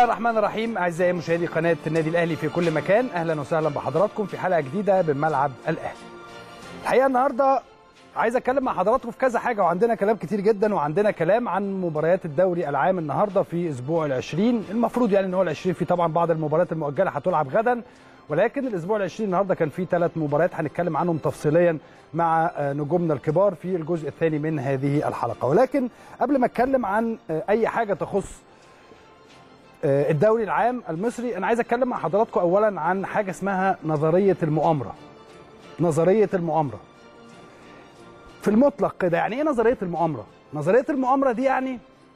الله الرحمن الرحيم اعزائي مشاهدي قناه النادي الاهلي في كل مكان اهلا وسهلا بحضراتكم في حلقه جديده من ملعب الاهلي. الحقيقه النهارده عايز اتكلم مع حضراتكم في كذا حاجه وعندنا كلام كتير جدا وعندنا كلام عن مباريات الدوري العام النهارده في اسبوع العشرين المفروض يعني ان هو العشرين في طبعا بعض المباريات المؤجله هتلعب غدا ولكن الاسبوع العشرين النهارده كان في ثلاث مباريات هنتكلم عنهم تفصيليا مع نجومنا الكبار في الجزء الثاني من هذه الحلقه ولكن قبل ما اتكلم عن اي حاجه تخص الدوري العام المصري انا عايز اتكلم مع حضراتكم اولا عن حاجه اسمها نظريه المؤامره نظريه المؤامره في المطلق كده يعني ايه نظريه المؤامره نظريه المؤامره دي يعني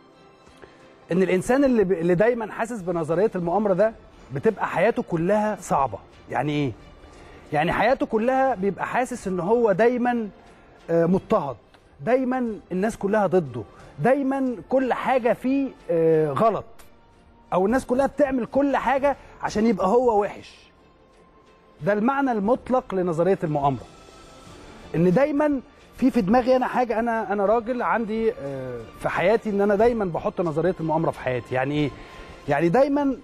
ان الانسان اللي ب... اللي دايما حاسس بنظريه المؤامره ده بتبقى حياته كلها صعبه يعني ايه يعني حياته كلها بيبقى حاسس ان هو دايما مضطهد دايما الناس كلها ضده دايما كل حاجه فيه غلط او الناس كلها بتعمل كل حاجه عشان يبقى هو وحش ده المعنى المطلق لنظريه المؤامره ان دايما في في دماغي انا حاجه انا انا راجل عندي في حياتي ان انا دايما بحط نظريه المؤامره في حياتي يعني ايه يعني دايما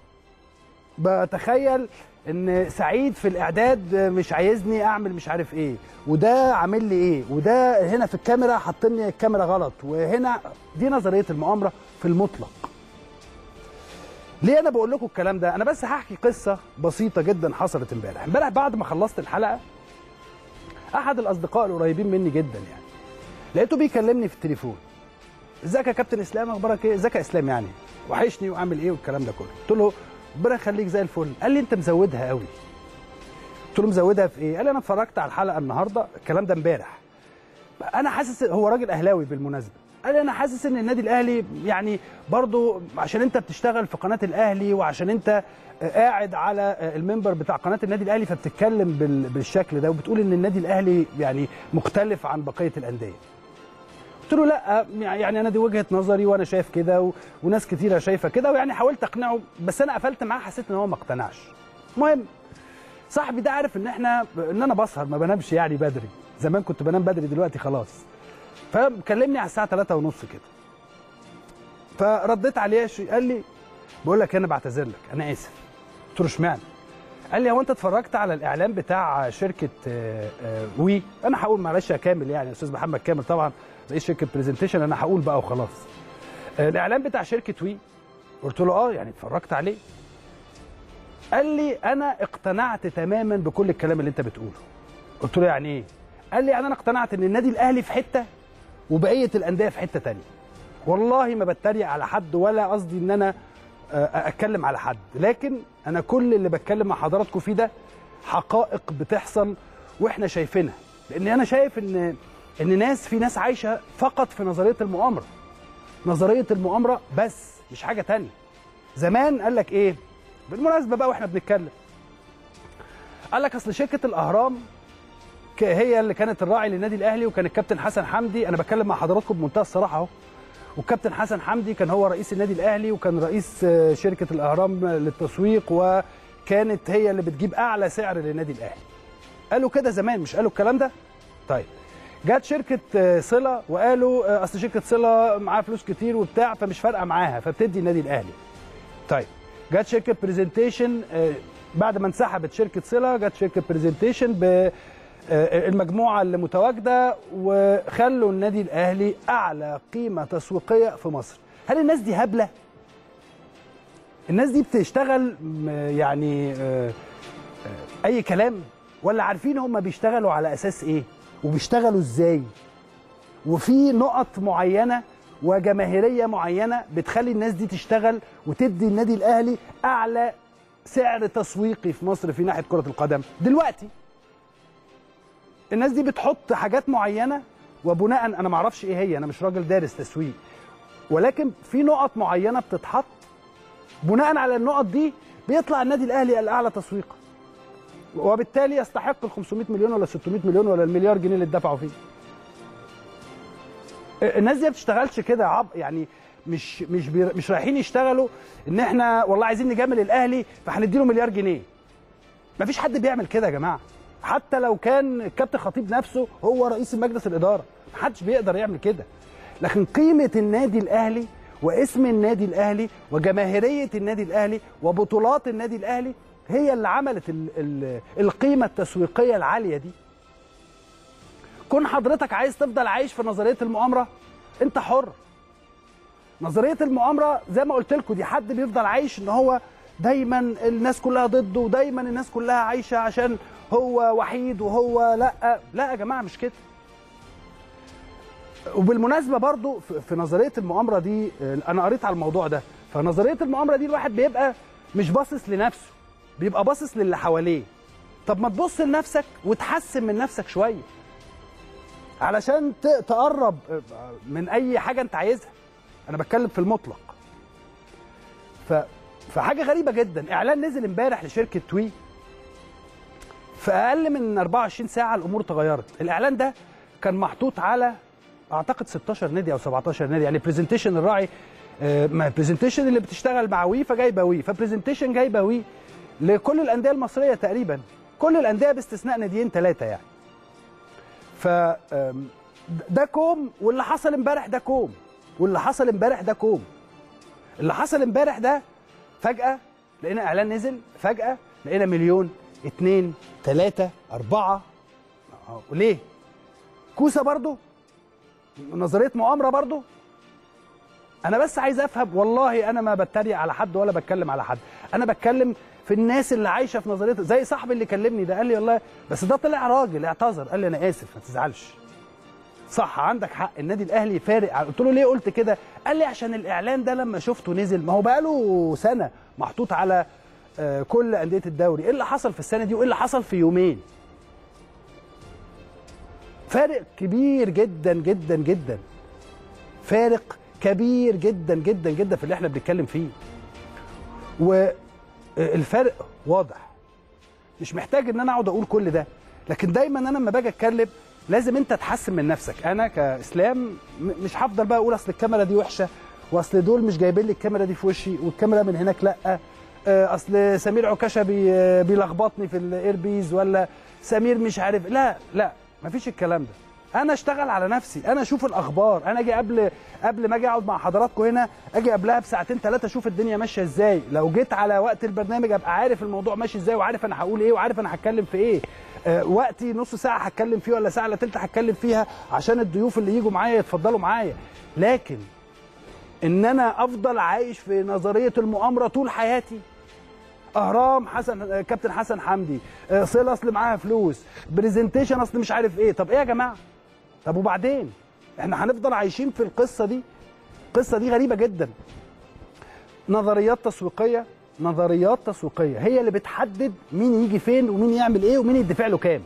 بتخيل ان سعيد في الاعداد مش عايزني اعمل مش عارف ايه وده عامل لي ايه وده هنا في الكاميرا حاطني الكاميرا غلط وهنا دي نظريه المؤامره في المطلق ليه انا بقول لكم الكلام ده انا بس هحكي قصه بسيطه جدا حصلت امبارح امبارح بعد ما خلصت الحلقه احد الاصدقاء القريبين مني جدا يعني لقيته بيكلمني في التليفون ازيك يا كابتن اسلام اخبارك ايه ازيك يا اسلام يعني وحشني وعامل ايه والكلام ده كله قلت له ربنا يخليك زي الفل قال لي انت مزودها قوي قلت له مزودها في ايه قال لي انا اتفرجت على الحلقه النهارده الكلام ده امبارح انا حاسس هو راجل اهلاوي بالمناسبه قال لي انا حاسس ان النادي الاهلي يعني برضو عشان انت بتشتغل في قناه الاهلي وعشان انت قاعد على المنبر بتاع قناه النادي الاهلي فبتتكلم بالشكل ده وبتقول ان النادي الاهلي يعني مختلف عن بقيه الانديه قلت له لا يعني انا دي وجهه نظري وانا شايف كده و... وناس كتيره شايفه كده ويعني حاولت اقنعه بس انا قفلت معاه حسيت ان هو ما اقتنعش المهم صاحبي ده عارف ان احنا ان انا بسهر ما بنامش يعني بدري زمان كنت بنام بدري دلوقتي خلاص فكلمني على الساعه 3 ونص كده فرديت عليه قال لي بقول لك انا بعتذر لك انا اسف قلت له اشمعنى قال لي هو انت اتفرجت على الاعلان بتاع شركه وي انا هقول معلش يا كامل يعني استاذ محمد كامل طبعا رئيس شركه برزنتيشن انا هقول بقى وخلاص الاعلان بتاع شركه وي قلت له اه يعني اتفرجت عليه قال لي انا اقتنعت تماما بكل الكلام اللي انت بتقوله قلت له يعني ايه قال لي يعني انا اقتنعت ان النادي الاهلي في حته وبقيه الانديه في حته تانية والله ما بتريق على حد ولا قصدي ان انا اتكلم على حد لكن انا كل اللي بتكلم مع حضراتكم فيه ده حقائق بتحصل واحنا شايفينها لان انا شايف ان ان ناس في ناس عايشه فقط في نظريه المؤامره نظريه المؤامره بس مش حاجه تانية زمان قال لك ايه بالمناسبه بقى واحنا بنتكلم قال لك اصل شركه الاهرام هي اللي كانت الراعي للنادي الاهلي وكان الكابتن حسن حمدي انا بتكلم مع حضراتكم بمنتهى الصراحه اهو والكابتن حسن حمدي كان هو رئيس النادي الاهلي وكان رئيس شركه الاهرام للتسويق وكانت هي اللي بتجيب اعلى سعر للنادي الاهلي قالوا كده زمان مش قالوا الكلام ده طيب جت شركه صله وقالوا اصل شركه صله معاها فلوس كتير وبتاع فمش فارقه معاها فبتدي النادي الاهلي طيب جت شركه برزنتيشن بعد ما انسحبت شركه صله جت شركه برزنتيشن ب المجموعه اللي متواجده وخلوا النادي الاهلي اعلى قيمه تسويقيه في مصر هل الناس دي هبله الناس دي بتشتغل يعني اي كلام ولا عارفين هم بيشتغلوا على اساس ايه وبيشتغلوا ازاي وفي نقط معينه وجماهيريه معينه بتخلي الناس دي تشتغل وتدي النادي الاهلي اعلى سعر تسويقي في مصر في ناحيه كره القدم دلوقتي الناس دي بتحط حاجات معينه وبناء انا ما اعرفش ايه هي انا مش راجل دارس تسويق ولكن في نقط معينه بتتحط بناء على النقط دي بيطلع النادي الاهلي الاعلى تسويقا وبالتالي يستحق ال 500 مليون ولا 600 مليون ولا المليار جنيه اللي اتدفعوا فيه الناس دي ما بتشتغلش كده عب يعني مش مش بير مش رايحين يشتغلوا ان احنا والله عايزين نجامل الاهلي فهنديله مليار جنيه مفيش حد بيعمل كده يا جماعه حتى لو كان الكابتن خطيب نفسه هو رئيس مجلس الاداره محدش بيقدر يعمل كده لكن قيمه النادي الاهلي واسم النادي الاهلي وجماهيريه النادي الاهلي وبطولات النادي الاهلي هي اللي عملت ال ال القيمه التسويقيه العاليه دي كون حضرتك عايز تفضل عايش في نظريه المؤامره انت حر نظريه المؤامره زي ما قلت لكم دي حد بيفضل عايش ان هو دايما الناس كلها ضده ودايما الناس كلها عايشه عشان هو وحيد وهو لا لا يا جماعه مش كده وبالمناسبه برضو في- في نظريه المؤامره دي آه، انا قريت على الموضوع ده فنظريه المؤامره دي الواحد بيبقى مش باصص لنفسه بيبقى باصص للي حواليه طب ما تبص لنفسك وتحسن من نفسك شويه علشان ت- تقرب آه، من اي حاجه انت عايزها انا بتكلم في المطلق ف فحاجه غريبه جدا اعلان نزل امبارح لشركه توي في اقل من 24 ساعه الامور تغيرت الاعلان ده كان محطوط على اعتقد 16 نادي او 17 نادي يعني برزنتيشن الراعي آه، ما برزنتيشن اللي بتشتغل مع وي فجايبه وي فبرزنتيشن جايبه وي لكل الانديه المصريه تقريبا كل الانديه باستثناء ناديين ثلاثه يعني ف آم، ده كوم واللي حصل امبارح ده كوم واللي حصل امبارح ده كوم اللي حصل امبارح ده فجأة لقينا إعلان نزل فجأة لقينا مليون اتنين تلاتة أربعة أه، وليه؟ كوسة برضو نظرية مؤامرة برضو أنا بس عايز أفهم والله أنا ما بتريق على حد ولا بتكلم على حد أنا بتكلم في الناس اللي عايشة في نظرية زي صاحبي اللي كلمني ده قال لي والله بس ده طلع راجل اعتذر قال لي أنا آسف ما تزعلش صح عندك حق النادي الاهلي فارق قلت له ليه قلت كده قال لي عشان الاعلان ده لما شفته نزل ما هو بقاله سنه محطوط على آه، كل انديه الدوري ايه اللي حصل في السنه دي وايه اللي حصل في يومين فارق كبير جدا جدا جدا فارق كبير جدا جدا جدا في اللي احنا بنتكلم فيه والفرق واضح مش محتاج ان انا اقعد اقول كل ده لكن دايما انا لما باجي اتكلم لازم انت تحسن من نفسك انا كاسلام م- مش هفضل بقى اقول اصل الكاميرا دي وحشه واصل دول مش جايبين لي الكاميرا دي في وشي والكاميرا من هناك لا آه، اصل سمير عكاشه بي آه، بيلخبطني في الايربيز ولا سمير مش عارف لا لا مفيش الكلام ده انا اشتغل على نفسي انا اشوف الاخبار انا اجي قبل قبل ما اجي اقعد مع حضراتكم هنا اجي قبلها بساعتين ثلاثه اشوف الدنيا ماشيه ازاي لو جيت على وقت البرنامج ابقى عارف الموضوع ماشي ازاي وعارف انا هقول ايه وعارف انا هتكلم في ايه آه وقتي نص ساعه هتكلم فيه ولا ساعه الا تلت هتكلم فيها عشان الضيوف اللي يجوا معايا يتفضلوا معايا لكن ان انا افضل عايش في نظريه المؤامره طول حياتي اهرام حسن آه، كابتن حسن حمدي آه، صله اصل معاها فلوس برزنتيشن اصل مش عارف ايه طب ايه يا جماعه طب وبعدين احنا هنفضل عايشين في القصه دي القصه دي غريبه جدا نظريات تسويقيه نظريات تسويقيه هي اللي بتحدد مين يجي فين ومين يعمل ايه ومين يدفع له كام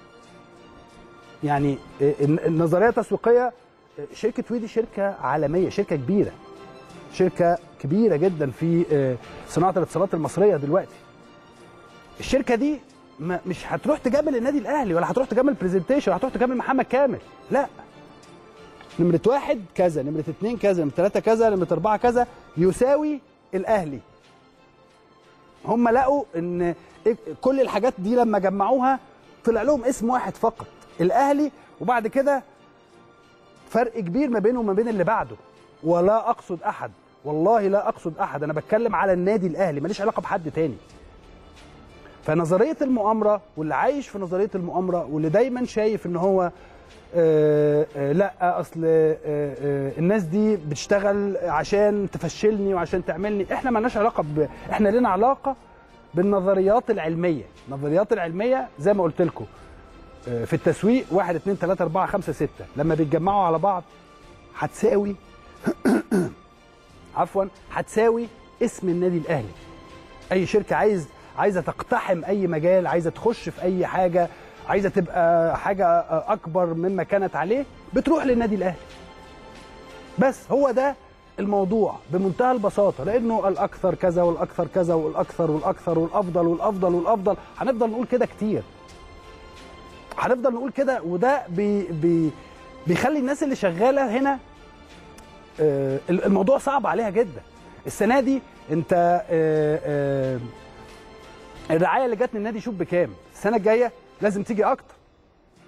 يعني آه، الن- النظريه التسويقيه آه، شركه ويدي شركه عالميه شركه كبيره شركه كبيره جدا في آه، صناعه الاتصالات المصريه دلوقتي الشركه دي ما مش هتروح تجامل النادي الاهلي ولا هتروح تجامل برزنتيشن ولا هتروح تجامل محمد كامل لا نمرة واحد كذا نمرة اتنين كذا نمرة تلاتة كذا نمرة أربعة كذا يساوي الأهلي هم لقوا إن إيه- كل الحاجات دي لما جمعوها طلع لهم اسم واحد فقط الأهلي وبعد كده فرق كبير ما بينه وما بين اللي بعده ولا أقصد أحد والله لا أقصد أحد أنا بتكلم على النادي الأهلي ماليش علاقة بحد تاني فنظريه المؤامره واللي عايش في نظريه المؤامره واللي دايما شايف ان هو آه آه لا اصل آه آه الناس دي بتشتغل عشان تفشلني وعشان تعملني احنا مالناش علاقه ب... احنا لنا علاقه بالنظريات العلميه النظريات العلميه زي ما قلت لكم آه في التسويق 1 2 3 4 5 6 لما بيتجمعوا على بعض هتساوي عفوا هتساوي اسم النادي الاهلي اي شركه عايز عايزه تقتحم اي مجال عايزه تخش في اي حاجه عايزه تبقى حاجه اكبر مما كانت عليه بتروح للنادي الاهلي بس هو ده الموضوع بمنتهى البساطه لانه الاكثر كذا والاكثر كذا والاكثر والاكثر والافضل والافضل والافضل هنفضل نقول كده كتير هنفضل نقول كده وده بي بي بيخلي الناس اللي شغاله هنا آه، الموضوع صعب عليها جدا السنه دي انت آه، آه، الرعايه اللي جت من النادي شوف بكام السنه الجايه لازم تيجي اكتر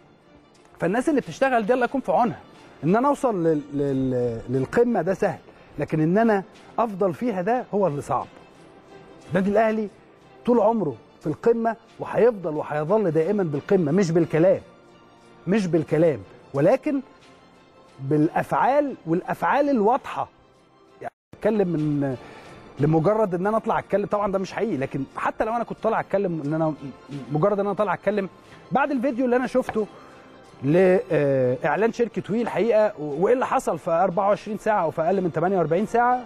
فالناس اللي بتشتغل دي الله يكون في عونها ان انا اوصل لل... لل... للقمه ده سهل لكن ان انا افضل فيها ده هو اللي صعب النادي الاهلي طول عمره في القمه وهيفضل وهيظل دائما بالقمه مش بالكلام مش بالكلام ولكن بالافعال والافعال الواضحه يعني اتكلم من لمجرد ان انا اطلع اتكلم طبعا ده مش حقيقي لكن حتى لو انا كنت طالع اتكلم ان انا مجرد ان انا طالع اتكلم بعد الفيديو اللي انا شفته لاعلان شركه وي الحقيقه وايه اللي حصل في 24 ساعه او في اقل من 48 ساعه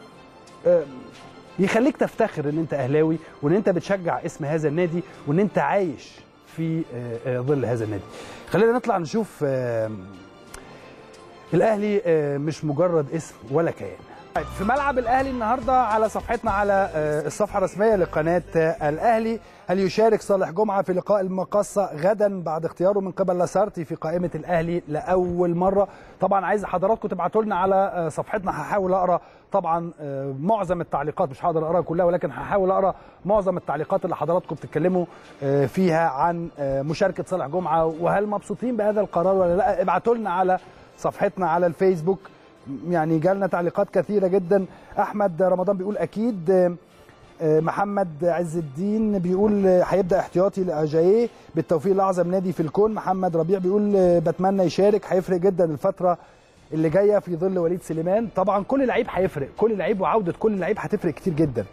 يخليك تفتخر ان انت اهلاوي وان انت بتشجع اسم هذا النادي وان انت عايش في ظل هذا النادي خلينا نطلع نشوف الاهلي مش مجرد اسم ولا كيان في ملعب الاهلي النهارده على صفحتنا على الصفحه الرسميه لقناه الاهلي هل يشارك صالح جمعه في لقاء المقصه غدا بعد اختياره من قبل لاسارتي في قائمه الاهلي لاول مره طبعا عايز حضراتكم تبعتوا لنا على صفحتنا هحاول اقرا طبعا معظم التعليقات مش هقدر اقراها كلها ولكن هحاول اقرا معظم التعليقات اللي حضراتكم بتتكلموا فيها عن مشاركه صالح جمعه وهل مبسوطين بهذا القرار ولا لا ابعتوا لنا على صفحتنا على الفيسبوك يعني جالنا تعليقات كثيره جدا احمد رمضان بيقول اكيد محمد عز الدين بيقول هيبدا احتياطي لاجاييه بالتوفيق لاعظم نادي في الكون محمد ربيع بيقول بتمنى يشارك هيفرق جدا الفتره اللي جايه في ظل وليد سليمان طبعا كل لعيب هيفرق كل لعيب وعوده كل لعيب هتفرق كتير جدا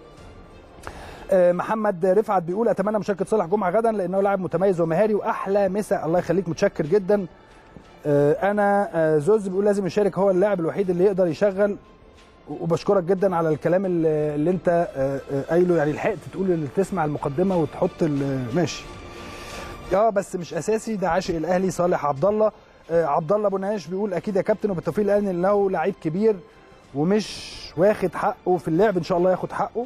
محمد رفعت بيقول اتمنى مشاركه صالح جمعه غدا لانه لاعب متميز ومهاري واحلى مسا الله يخليك متشكر جدا انا زوز بيقول لازم يشارك هو اللاعب الوحيد اللي يقدر يشغل وبشكرك جدا على الكلام اللي انت قايله يعني لحقت تقول اللي تسمع المقدمه وتحط ماشي اه بس مش اساسي ده عاشق الاهلي صالح عبد الله عبد الله ابو نهاش بيقول اكيد يا كابتن وبالتوفيق الاهلي انه لعيب كبير ومش واخد حقه في اللعب ان شاء الله ياخد حقه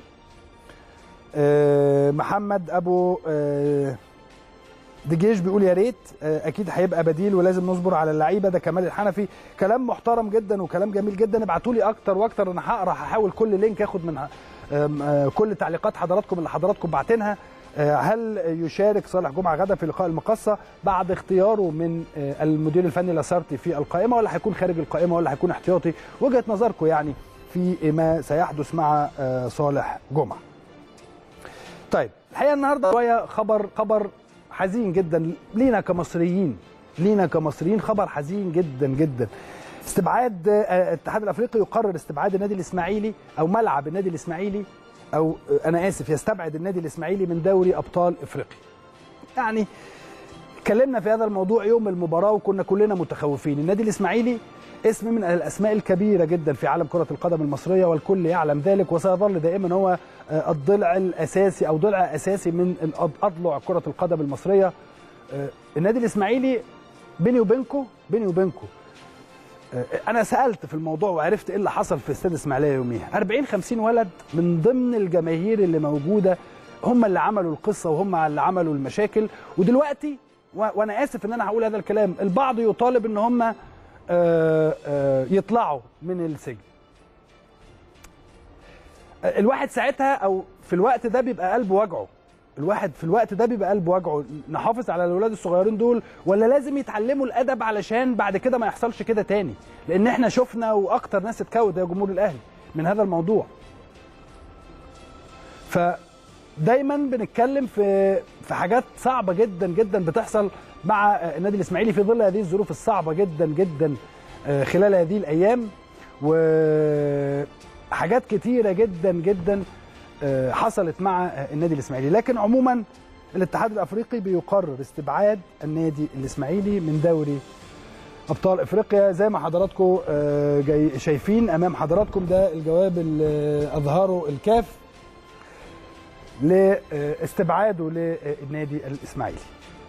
آه محمد ابو آه دجيش بيقول يا ريت اكيد هيبقى بديل ولازم نصبر على اللعيبه ده كمال الحنفي كلام محترم جدا وكلام جميل جدا ابعتوا لي اكتر واكتر انا هقرا هحاول كل لينك اخد من كل تعليقات حضراتكم اللي حضراتكم باعتينها هل يشارك صالح جمعه غدا في لقاء المقصه بعد اختياره من المدير الفني لاسارتي في القائمه ولا هيكون خارج القائمه ولا هيكون احتياطي وجهه نظركم يعني في ما سيحدث مع صالح جمعه طيب الحقيقه النهارده شويه خبر خبر حزين جدا لينا كمصريين لينا كمصريين خبر حزين جدا جدا استبعاد الاتحاد الافريقي يقرر استبعاد النادي الاسماعيلي او ملعب النادي الاسماعيلي او انا اسف يستبعد النادي الاسماعيلي من دوري ابطال افريقيا يعني اتكلمنا في هذا الموضوع يوم المباراه وكنا كلنا متخوفين النادي الاسماعيلي اسم من الاسماء الكبيره جدا في عالم كره القدم المصريه والكل يعلم ذلك وسيظل دائما هو الضلع الاساسي او ضلع اساسي من اضلع كره القدم المصريه النادي الاسماعيلي بيني وبينكم بيني وبينكم انا سالت في الموضوع وعرفت ايه اللي حصل في استاد اسماعيليه يوميها 40 50 ولد من ضمن الجماهير اللي موجوده هم اللي عملوا القصه وهم اللي عملوا المشاكل ودلوقتي وانا اسف ان انا هقول هذا الكلام البعض يطالب ان هم يطلعوا من السجن الواحد ساعتها او في الوقت ده بيبقى قلبه وجعه الواحد في الوقت ده بيبقى قلبه وجعه نحافظ على الاولاد الصغيرين دول ولا لازم يتعلموا الادب علشان بعد كده ما يحصلش كده تاني لان احنا شفنا واكتر ناس اتكود يا جمهور الاهلي من هذا الموضوع فدايما بنتكلم في في حاجات صعبه جدا جدا بتحصل مع النادي الاسماعيلي في ظل هذه الظروف الصعبه جدا جدا خلال هذه الايام وحاجات كتيره جدا جدا حصلت مع النادي الاسماعيلي لكن عموما الاتحاد الافريقي بيقرر استبعاد النادي الاسماعيلي من دوري ابطال افريقيا زي ما حضراتكم جاي شايفين امام حضراتكم ده الجواب اللي اظهره الكاف لاستبعاده للنادي الاسماعيلي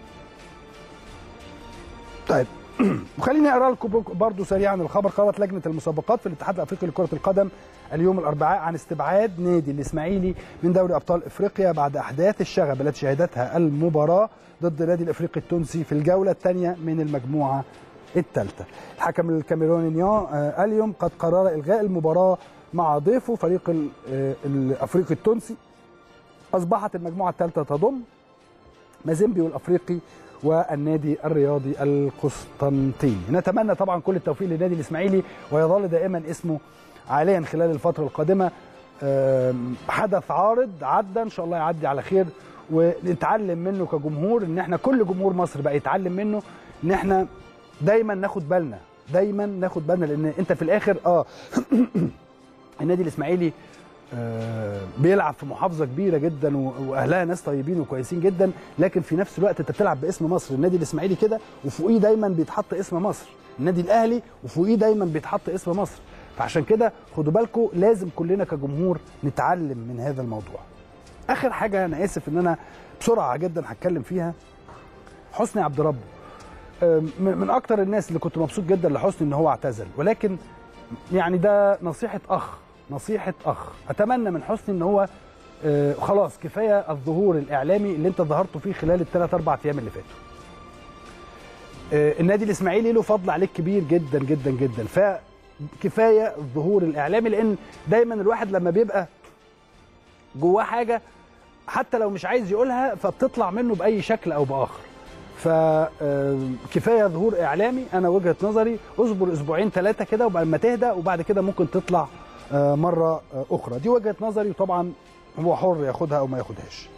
طيب وخليني اقرا لكم برضه سريعا الخبر قررت لجنه المسابقات في الاتحاد الافريقي لكره القدم اليوم الاربعاء عن استبعاد نادي الاسماعيلي من دوري ابطال افريقيا بعد احداث الشغب التي شهدتها المباراه ضد النادي الافريقي التونسي في الجوله الثانيه من المجموعه الثالثه. الحكم الكاميروني نيان اليوم قد قرر الغاء المباراه مع ضيفه فريق الافريقي التونسي. اصبحت المجموعه الثالثه تضم مازيمبي والافريقي والنادي الرياضي القسطنطيني نتمنى طبعا كل التوفيق للنادي الاسماعيلي ويظل دائما اسمه عاليا خلال الفتره القادمه آم، حدث عارض عدى ان شاء الله يعدي على خير ونتعلم منه كجمهور ان احنا كل جمهور مصر بقى يتعلم منه ان احنا دايما ناخد بالنا دايما ناخد بالنا لان انت في الاخر اه النادي الاسماعيلي آه، بيلعب في محافظه كبيره جدا و- واهلها ناس طيبين وكويسين جدا لكن في نفس الوقت انت بتلعب باسم مصر النادي الاسماعيلي كده وفوقيه دايما بيتحط اسم مصر النادي الاهلي وفوقيه دايما بيتحط اسم مصر فعشان كده خدوا بالكم لازم كلنا كجمهور نتعلم من هذا الموضوع اخر حاجه انا اسف ان انا بسرعه جدا هتكلم فيها حسني عبد ربه آم، من من اكتر الناس اللي كنت مبسوط جدا لحسني ان هو اعتزل ولكن يعني ده نصيحه اخ نصيحه اخ اتمنى من حسني ان هو آه، خلاص كفايه الظهور الاعلامي اللي انت ظهرته فيه خلال الثلاث اربع ايام اللي فاتوا آه، النادي الاسماعيلي له فضل عليك كبير جدا جدا جدا فكفايه الظهور الاعلامي لان دايما الواحد لما بيبقى جواه حاجه حتى لو مش عايز يقولها فبتطلع منه باي شكل او باخر فكفايه ظهور اعلامي انا وجهه نظري اصبر اسبوعين ثلاثه كده وبعد ما تهدى وبعد كده ممكن تطلع آه، مره آه، اخرى دي وجهه نظري وطبعا هو حر ياخدها او ما ياخدهاش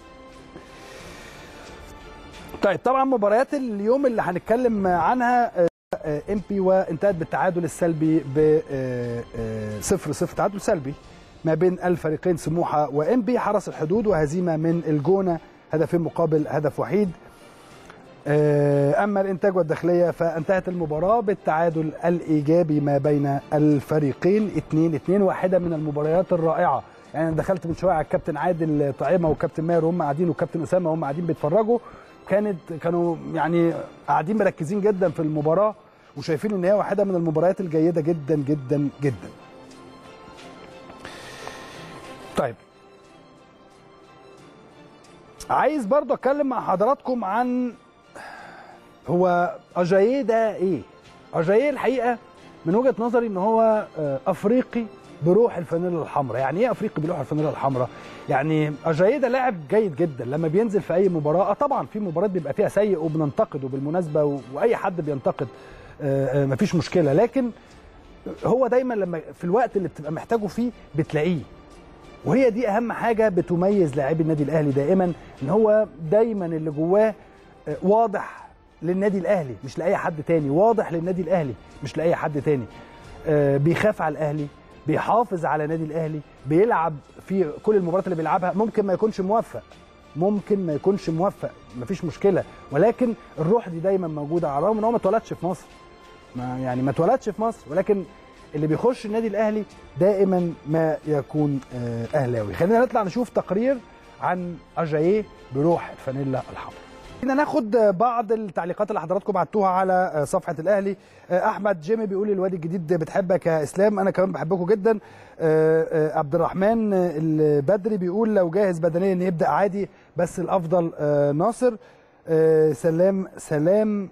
طيب طبعا مباريات اليوم اللي هنتكلم عنها ام بي وانتهت بالتعادل السلبي ب 0 0 تعادل سلبي ما بين الفريقين سموحه وام بي حرس الحدود وهزيمه من الجونه هدفين مقابل هدف وحيد آه، اما الانتاج والداخليه فانتهت المباراه بالتعادل الايجابي ما بين الفريقين 2 2 واحده من المباريات الرائعه يعني انا دخلت من شويه على الكابتن عادل طعيمه والكابتن ماهر وهم قاعدين والكابتن اسامه وهم قاعدين بيتفرجوا كانت كانوا يعني قاعدين مركزين جدا في المباراه وشايفين ان هي واحده من المباريات الجيده جدا جدا جدا طيب عايز برضو اتكلم مع حضراتكم عن هو اجاييه ده ايه اجاييه الحقيقه من وجهه نظري ان هو آه، افريقي بروح الفانيلا الحمراء يعني ايه افريقي بروح الفانيلا الحمراء يعني اجاييه ده لاعب جيد جدا لما بينزل في اي مباراه آه طبعا في مباريات بيبقى فيها سيء وبننتقده بالمناسبه و- واي حد بينتقد آه، آه، مفيش مشكله لكن هو دايما لما في الوقت اللي بتبقى محتاجه فيه بتلاقيه وهي دي اهم حاجه بتميز لاعبي النادي الاهلي دائما ان هو دايما اللي جواه آه، واضح للنادي الاهلي مش لاي حد تاني واضح للنادي الاهلي مش لاي حد تاني آه، بيخاف على الاهلي بيحافظ على النادي الاهلي بيلعب في كل المباريات اللي بيلعبها ممكن ما يكونش موفق ممكن ما يكونش موفق مفيش مشكله ولكن الروح دي دايما موجوده على الرغم ان هو ما اتولدش في مصر ما يعني ما اتولدش في مصر ولكن اللي بيخش النادي الاهلي دائما ما يكون آه، اهلاوي خلينا نطلع نشوف تقرير عن اجاييه بروح الفانيلا الحمراء خلينا ناخد بعض التعليقات اللي حضراتكم بعتوها على صفحه الاهلي احمد جيمي بيقول الوادي الجديد بتحبك يا اسلام انا كمان بحبكم جدا عبد الرحمن البدري بيقول لو جاهز بدنيا يبدا عادي بس الافضل ناصر سلام سلام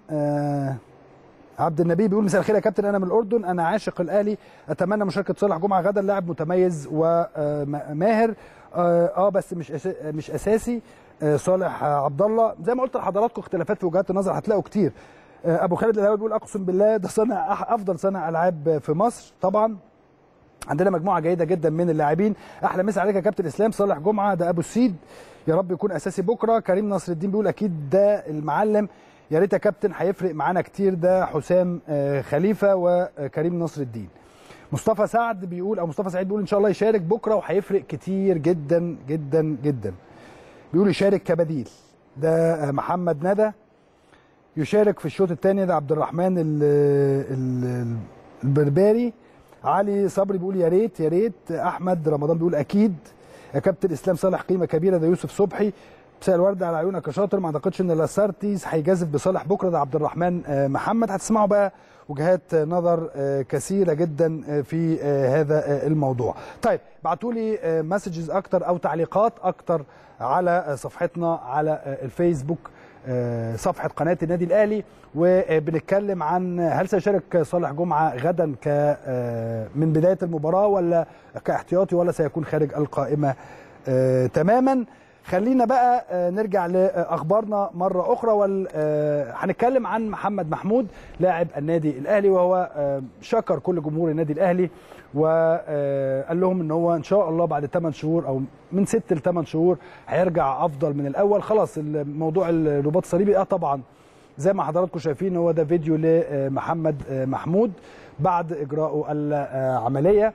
عبد النبي بيقول مساء الخير يا كابتن انا من الاردن انا عاشق الاهلي اتمنى مشاركه صالح جمعه غدا لاعب متميز وماهر اه بس مش مش اساسي صالح عبد الله زي ما قلت لحضراتكم اختلافات في وجهات النظر هتلاقوا كتير ابو خالد الهلاوي بيقول اقسم بالله ده صانع افضل صانع العاب في مصر طبعا عندنا مجموعه جيده جدا من اللاعبين احلى مسا عليك يا كابتن اسلام صالح جمعه ده ابو السيد يا رب يكون اساسي بكره كريم نصر الدين بيقول اكيد ده المعلم يا ريت يا كابتن هيفرق معانا كتير ده حسام خليفه وكريم نصر الدين مصطفى سعد بيقول او مصطفى سعيد بيقول ان شاء الله يشارك بكره وهيفرق كتير جدا جدا جدا بيقول يشارك كبديل ده محمد ندى يشارك في الشوط الثاني ده عبد الرحمن ال ال البربري علي صبري بيقول يا ريت يا ريت احمد رمضان بيقول اكيد يا كابتن اسلام صالح قيمه كبيره ده يوسف صبحي مساء الورد على عيونك يا شاطر ما اعتقدش ان لاسارتيز هيجازف بصالح بكره ده عبد الرحمن محمد هتسمعوا بقى وجهات نظر كثيره جدا في هذا الموضوع طيب بعتوا لي مسجز اكتر او تعليقات اكتر على صفحتنا على الفيسبوك صفحه قناه النادي الاهلي وبنتكلم عن هل سيشارك صالح جمعه غدا ك من بدايه المباراه ولا كاحتياطي ولا سيكون خارج القائمه تماما خلينا بقى آه، نرجع لاخبارنا مره اخرى وهنتكلم عن محمد محمود لاعب النادي الاهلي وهو آه، شكر كل جمهور النادي الاهلي وقال لهم ان هو ان شاء الله بعد 8 شهور او من 6 ل 8 شهور هيرجع افضل من الاول خلاص الموضوع الرباط الصليبي اه طبعا زي ما حضراتكم شايفين هو ده فيديو لمحمد محمود بعد اجراءه العمليه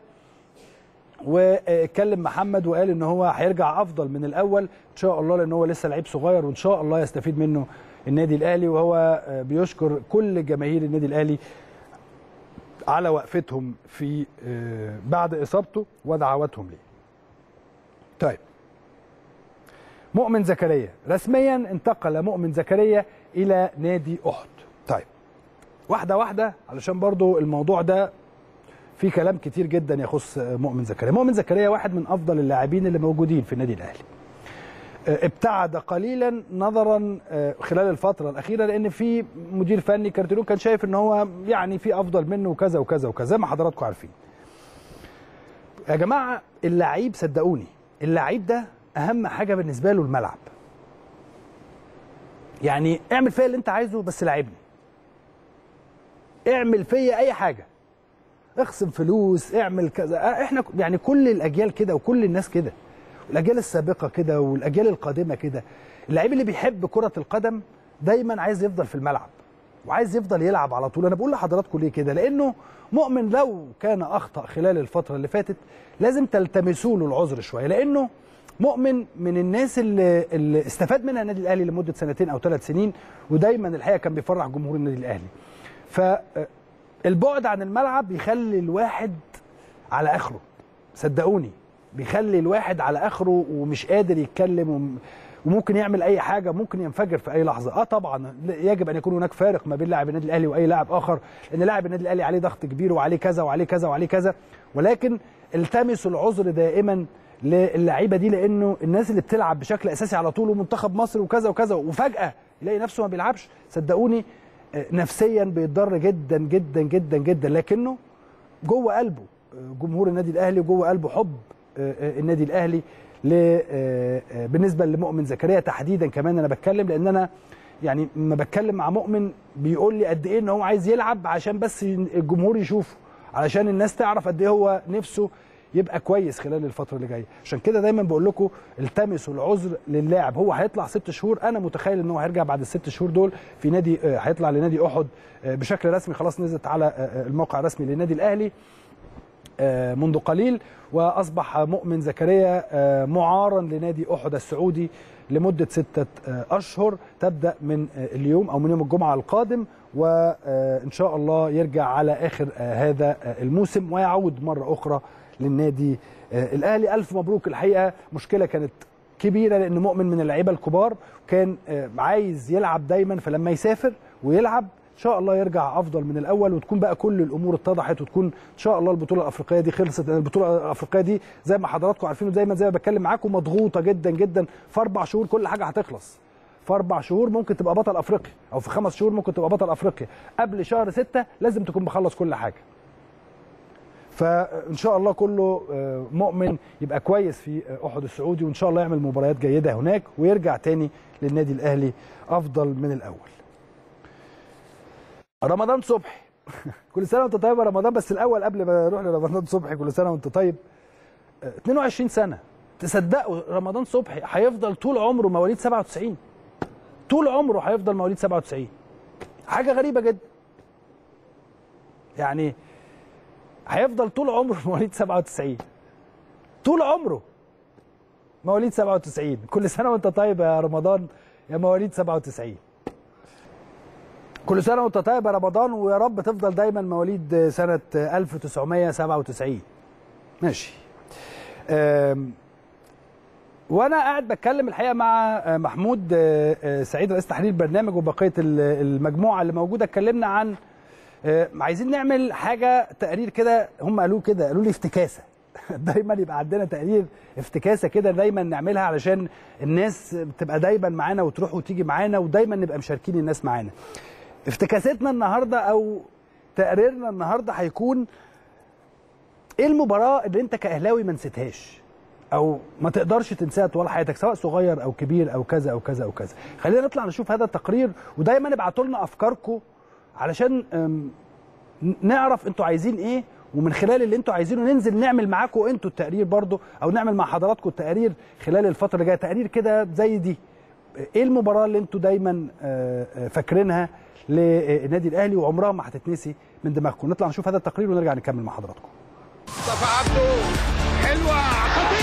واتكلم محمد وقال ان هو هيرجع افضل من الاول ان شاء الله لان هو لسه لعيب صغير وان شاء الله يستفيد منه النادي الاهلي وهو بيشكر كل جماهير النادي الاهلي على وقفتهم في بعد اصابته ودعواتهم ليه. طيب مؤمن زكريا رسميا انتقل مؤمن زكريا الى نادي احد. طيب واحده واحده علشان برضو الموضوع ده في كلام كتير جدا يخص مؤمن زكريا مؤمن زكريا واحد من افضل اللاعبين اللي موجودين في النادي الاهلي ابتعد قليلا نظرا خلال الفتره الاخيره لان في مدير فني كارتيرون كان شايف ان هو يعني في افضل منه وكذا وكذا وكذا زي ما حضراتكم عارفين يا جماعه اللعيب صدقوني اللعيب ده اهم حاجه بالنسبه له الملعب يعني اعمل فيا اللي انت عايزه بس لعبني اعمل فيا اي حاجه اخصم فلوس اعمل كذا احنا يعني كل الاجيال كده وكل الناس كده الاجيال السابقه كده والاجيال القادمه كده اللعيب اللي بيحب كره القدم دايما عايز يفضل في الملعب وعايز يفضل يلعب على طول انا بقول لحضراتكم ليه كده لانه مؤمن لو كان اخطا خلال الفتره اللي فاتت لازم تلتمسوا له العذر شويه لانه مؤمن من الناس اللي, اللي استفاد منها النادي الاهلي لمده سنتين او ثلاث سنين ودايما الحقيقه كان بيفرح جمهور النادي الاهلي ف البعد عن الملعب بيخلي الواحد على اخره صدقوني بيخلي الواحد على اخره ومش قادر يتكلم وممكن يعمل اي حاجه ممكن ينفجر في اي لحظه اه طبعا يجب ان يكون هناك فارق ما بين لاعب النادي الاهلي واي لاعب اخر لان لاعب النادي الاهلي عليه ضغط كبير وعليه كذا وعليه كذا وعليه كذا ولكن التمسوا العذر دائما للعيبه دي لانه الناس اللي بتلعب بشكل اساسي على طول ومنتخب مصر وكذا وكذا وفجاه يلاقي نفسه ما بيلعبش صدقوني نفسيا بيتضر جدا جدا جدا جدا لكنه جوه قلبه جمهور النادي الاهلي وجوه قلبه حب النادي الاهلي بالنسبه لمؤمن زكريا تحديدا كمان انا بتكلم لان انا يعني لما بتكلم مع مؤمن بيقول لي قد ايه ان هو عايز يلعب عشان بس الجمهور يشوفه علشان الناس تعرف قد ايه هو نفسه يبقى كويس خلال الفتره اللي جايه عشان كده دايما بقول لكم التمسوا العذر للاعب هو هيطلع ست شهور انا متخيل ان هو هيرجع بعد الست شهور دول في نادي هيطلع لنادي احد بشكل رسمي خلاص نزلت على الموقع الرسمي للنادي الاهلي منذ قليل واصبح مؤمن زكريا معارا لنادي احد السعودي لمده سته اشهر تبدا من اليوم او من يوم الجمعه القادم وان شاء الله يرجع على اخر هذا الموسم ويعود مره اخرى للنادي الاهلي الف مبروك الحقيقه مشكله كانت كبيره لان مؤمن من اللعيبه الكبار كان عايز يلعب دايما فلما يسافر ويلعب ان شاء الله يرجع افضل من الاول وتكون بقى كل الامور اتضحت وتكون ان شاء الله البطوله الافريقيه دي خلصت البطوله الافريقيه دي زي ما حضراتكم عارفين ودايما زي ما بتكلم معاكم مضغوطه جدا جدا في اربع شهور كل حاجه هتخلص في اربع شهور ممكن تبقى بطل افريقيا او في خمس شهور ممكن تبقى بطل افريقيا قبل شهر ستة لازم تكون مخلص كل حاجه فان شاء الله كله مؤمن يبقى كويس في احد السعودي وان شاء الله يعمل مباريات جيده هناك ويرجع تاني للنادي الاهلي افضل من الاول رمضان صبحي كل سنه وانت طيب يا رمضان بس الاول قبل ما نروح لرمضان صبحي كل سنه وانت طيب 22 سنه تصدقوا رمضان صبحي هيفضل طول عمره مواليد 97 طول عمره هيفضل مواليد 97 حاجه غريبه جدا يعني هيفضل طول عمره مواليد 97 طول عمره مواليد 97 كل سنه وانت طيب يا رمضان يا مواليد 97 كل سنه وانت طيب يا رمضان ويا رب تفضل دايما مواليد سنه 1997 ماشي وانا قاعد بتكلم الحقيقه مع محمود سعيد رئيس تحرير البرنامج وبقيه المجموعه اللي موجوده اتكلمنا عن عايزين نعمل حاجه تقرير كده هم قالوا كده قالوا لي افتكاسه دايما يبقى عندنا تقرير افتكاسه كده دايما نعملها علشان الناس تبقى دايما معانا وتروح وتيجي معانا ودايما نبقى مشاركين الناس معانا افتكاستنا النهارده او تقريرنا النهارده هيكون ايه المباراه اللي انت كاهلاوي ما نسيتهاش او ما تقدرش تنساها طوال حياتك سواء صغير او كبير او كذا او كذا او كذا خلينا نطلع نشوف هذا التقرير ودايما ابعتوا لنا افكاركم علشان أم، نعرف انتوا عايزين ايه ومن خلال اللي انتوا عايزينه ننزل نعمل معاكم انتوا التقرير برضو او نعمل مع حضراتكم التقارير خلال الفتره اللي جايه تقارير كده زي دي ايه المباراه اللي انتوا دايما آه، آه، فاكرينها للنادي الاهلي وعمرها ما هتتنسي من دماغكم نطلع نشوف هذا التقرير ونرجع نكمل مع حضراتكم مصطفى عبده حلوه خطير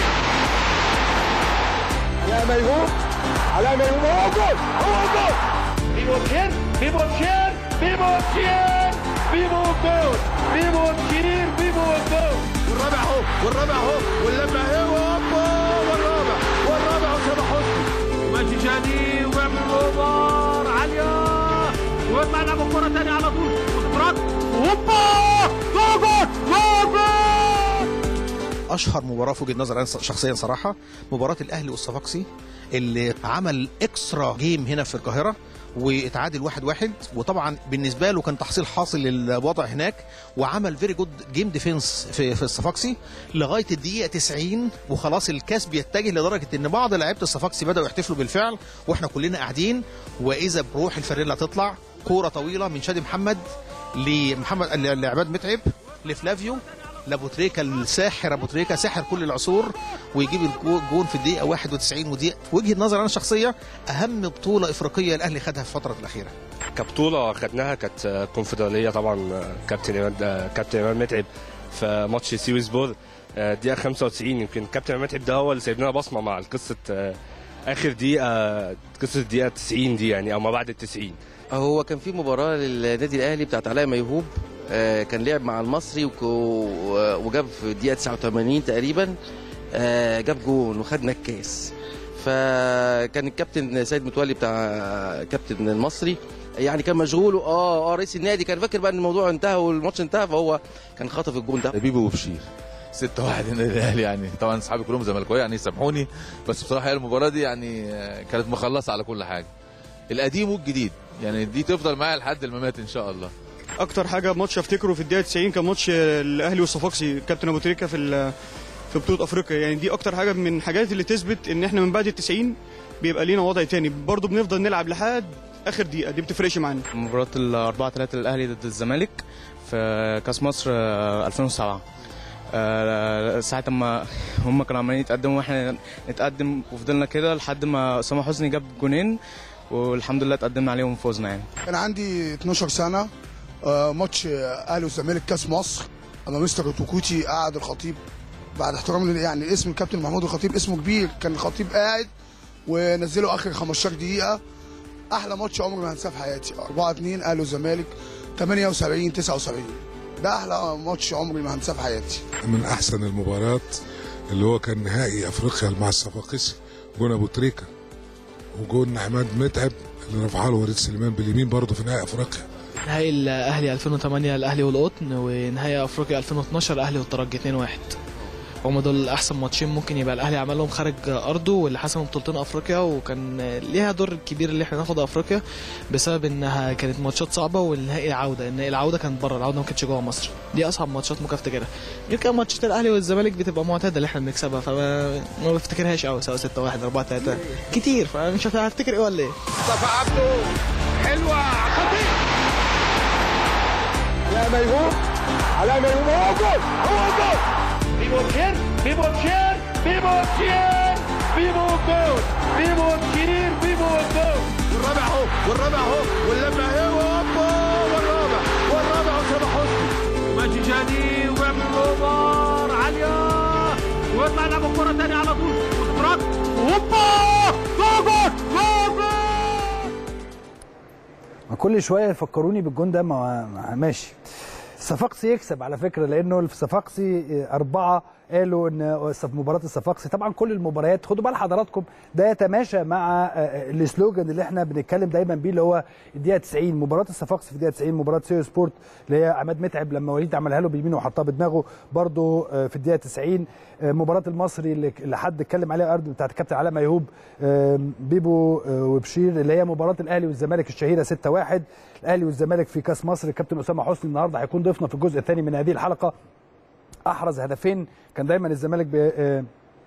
يا ميهوب على ميهوب هو جول هو جول بيبو تشير بيبو تشير بيبو تشير بيبو جول بيبو تشير بيبو جول والرابع اهو والرابع اهو واللمه اهي وهوبا والرابع والرابع اسامه حسني وماشي شادي وبيعمل اوفر عاليه ويطلع يلعب الكره تاني على طول وتترد هوبا جول جول جول جول اشهر مباراه في وجهه نظري انا شخصيا صراحه مباراه الاهلي والصفاقسي اللي عمل اكسترا جيم هنا في القاهره واتعادل واحد واحد وطبعا بالنسبه له كان تحصيل حاصل للوضع هناك وعمل فيري جود جيم ديفense في في الصفاقسي لغايه الدقيقه 90 وخلاص الكاس بيتجه لدرجه ان بعض لعيبه الصفاقسي بداوا يحتفلوا بالفعل واحنا كلنا قاعدين واذا بروح الفريلا تطلع كوره طويله من شادي محمد لمحمد لعماد متعب لفلافيو لابو تريكا الساحر ابو تريكا ساحر كل العصور ويجيب الجون في الدقيقه 91 ودي وجهه نظر انا شخصيه اهم بطوله افريقيه الاهلي خدها في الفتره الاخيره كبطوله خدناها كانت كونفدراليه طبعا كابتن عماد كابتن عماد متعب في ماتش سيريز بور دقيقه 95 يمكن كابتن عماد متعب ده هو اللي سايب لنا بصمه مع قصه اخر دقيقه قصه الدقيقه 90 دي يعني او ما بعد ال 90 هو كان في مباراة للنادي الأهلي بتاعت علاء ميهوب آه، كان لعب مع المصري وك- وجاب في الدقيقة 89 تقريبا آه، جاب جون وخدنا الكاس فكان الكابتن سيد متولي بتاع كابتن المصري يعني كان مشغول اه اه رئيس النادي كان فاكر بقى ان الموضوع انتهى والماتش انتهى فهو كان خطف الجون ده بيبو وبشير 6 1 النادي الاهلي يعني طبعا اصحابي كلهم زملكاويه يعني يسامحوني بس بصراحه هي المباراه دي يعني آه، كانت مخلصه على كل حاجه القديم والجديد يعني دي تفضل معايا لحد الممات ان شاء الله اكتر حاجه ماتش افتكره في الدقيقه 90 كان ماتش الاهلي والصفاقسي كابتن ابو تريكه في ال- في بطوله افريقيا يعني دي اكتر حاجه من الحاجات اللي تثبت ان احنا من بعد ال 90 بيبقى لينا وضع تاني برضه بنفضل نلعب لحد اخر دقيقه دي بتفرقش معانا مباراة ال 4 3 للأهلي ضد الزمالك في كأس مصر آه، 2007 آه، ساعة ما هم كانوا عمالين يتقدموا واحنا نتقدم وفضلنا كده لحد ما أسامة حسني جاب جونين والحمد لله اتقدمنا عليهم وفوزنا يعني كان عندي 12 سنه آه، ماتش آه، اهلي والزمالك كاس مصر اما مستر توكوتي قعد الخطيب بعد احترام لل- يعني اسم الكابتن محمود الخطيب اسمه كبير كان الخطيب قاعد ونزله اخر 15 دقيقه احلى ماتش عمري ما هنساه في حياتي 4 2 اهلي والزمالك 78 79 ده احلى ماتش عمري ما هنساه في حياتي من احسن المباريات اللي هو كان نهائي افريقيا مع الصفاقسي جون ابو تريكه وجون عماد متعب اللي رفعها له وليد سليمان باليمين برضه في نهائي افريقيا نهائي الاهلي 2008 الاهلي والقطن ونهائي افريقيا 2012 الاهلي والترجي 2-1 هما دول احسن ماتشين ممكن يبقى الاهلي عملهم خارج ارضه واللي حسموا بطولتين افريقيا وكان ليها دور كبير اللي احنا ناخد افريقيا بسبب انها كانت ماتشات صعبه والنهائي العوده النهائي العوده كانت بره العوده ما كانتش جوه مصر دي اصعب ماتشات ممكن افتكرها غير كده ماتشات الاهلي والزمالك بتبقى معتاده اللي احنا بنكسبها فما ما بفتكرهاش قوي سواء 6 1 4 3 كتير فمش هفتكر ايه ولا ايه مصطفى عبده حلوه خطير يا ميهوب على ميهوب هو جول هو جول بيبو تشير بيبو تشير بيبو تشير بيبو جول بيبو تشير بيبو جول والرابع اهو والرابع اهو واللمه اهي وهوبا والرابع والرابع اسامه حسني وماشي شادي ويعمل اوفر عاليه ويطلع يلعب الكره تاني على طول وتترد هوبا جول جول جول جول ما كل شويه يفكروني بالجون ده ما ما- ماشي الصفاقسي يكسب على فكره لانه الصفاقسي اربعه قالوا ان في مباراه الصفاقسي طبعا كل المباريات خدوا بال حضراتكم ده يتماشى مع آه، السلوجان اللي احنا بنتكلم دايما بيه اللي هو الدقيقه 90 مباراه الصفاقسي في الدقيقه 90 مباراه سيو سبورت اللي هي عماد متعب لما وليد عملها له بيمينه وحطها بدماغه برده في الدقيقه 90 آه، مباراه المصري اللي اللي حد اتكلم عليها ارض بتاعت الكابتن علاء ميهوب آه، بيبو آه، وبشير اللي هي مباراه الاهلي والزمالك الشهيره 6-1 الاهلي والزمالك في كاس مصر الكابتن اسامه حسني النهارده هيكون ضيفنا في الجزء الثاني من هذه الحلقه احرز هدفين كان دايما الزمالك بي- آه،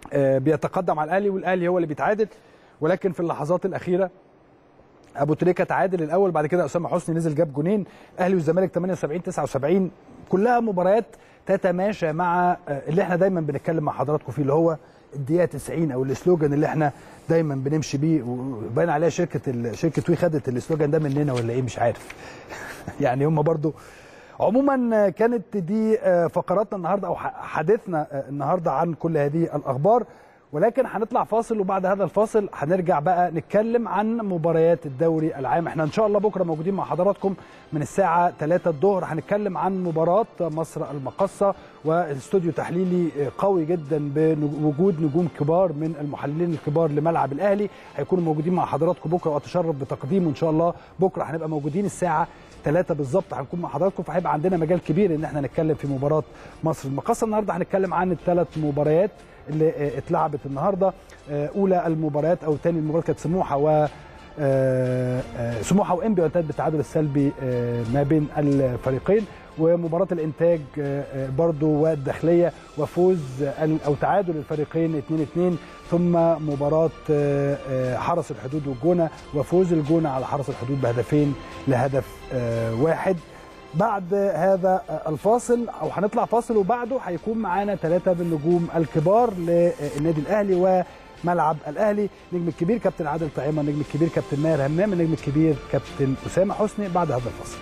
آه، بيتقدم على الاهلي والاهلي هو اللي بيتعادل ولكن في اللحظات الاخيره ابو تريكه تعادل الاول بعد كده اسامه حسني نزل جاب جونين اهلي والزمالك 78 79 كلها مباريات تتماشى مع آه، اللي احنا دايما بنتكلم مع حضراتكم فيه اللي هو الدقيقه 90 او السلوجان اللي احنا دايما بنمشي بيه وباين عليها شركه ال- شركه وي خدت السلوجان ده مننا ولا ايه مش عارف يعني هم برضو عموما كانت دي آه، فقراتنا النهارده او ح- حديثنا آه، النهارده عن كل هذه الاخبار ولكن هنطلع فاصل وبعد هذا الفاصل هنرجع بقى نتكلم عن مباريات الدوري العام احنا ان شاء الله بكره موجودين مع حضراتكم من الساعه 3 الظهر هنتكلم عن مباراه مصر المقصه واستوديو تحليلي قوي جدا بوجود نجوم كبار من المحللين الكبار لملعب الاهلي هيكونوا موجودين مع حضراتكم بكره واتشرف بتقديمه ان شاء الله بكره هنبقى موجودين الساعه 3 بالظبط هنكون مع حضراتكم فهيبقى عندنا مجال كبير ان احنا نتكلم في مباراه مصر المقاصه النهارده هنتكلم عن الثلاث مباريات اللي آه، اتلعبت النهارده آه، اولى المباريات او ثاني المباراه كانت سموحه و آه، آه، سموحه وانبي وانتهت بالتعادل السلبي آه، ما بين الفريقين ومباراه الانتاج آه، آه، برضو والداخليه وفوز ال- او تعادل الفريقين 2-2 ثم مباراه آه، آه، حرس الحدود والجونه وفوز الجونه على حرس الحدود بهدفين لهدف آه، واحد بعد هذا الفاصل او هنطلع فاصل وبعده هيكون معانا ثلاثه من النجوم الكبار للنادي الاهلي وملعب الاهلي النجم الكبير كابتن عادل طعيمه النجم الكبير كابتن ماهر همام النجم الكبير كابتن اسامه حسني بعد هذا الفاصل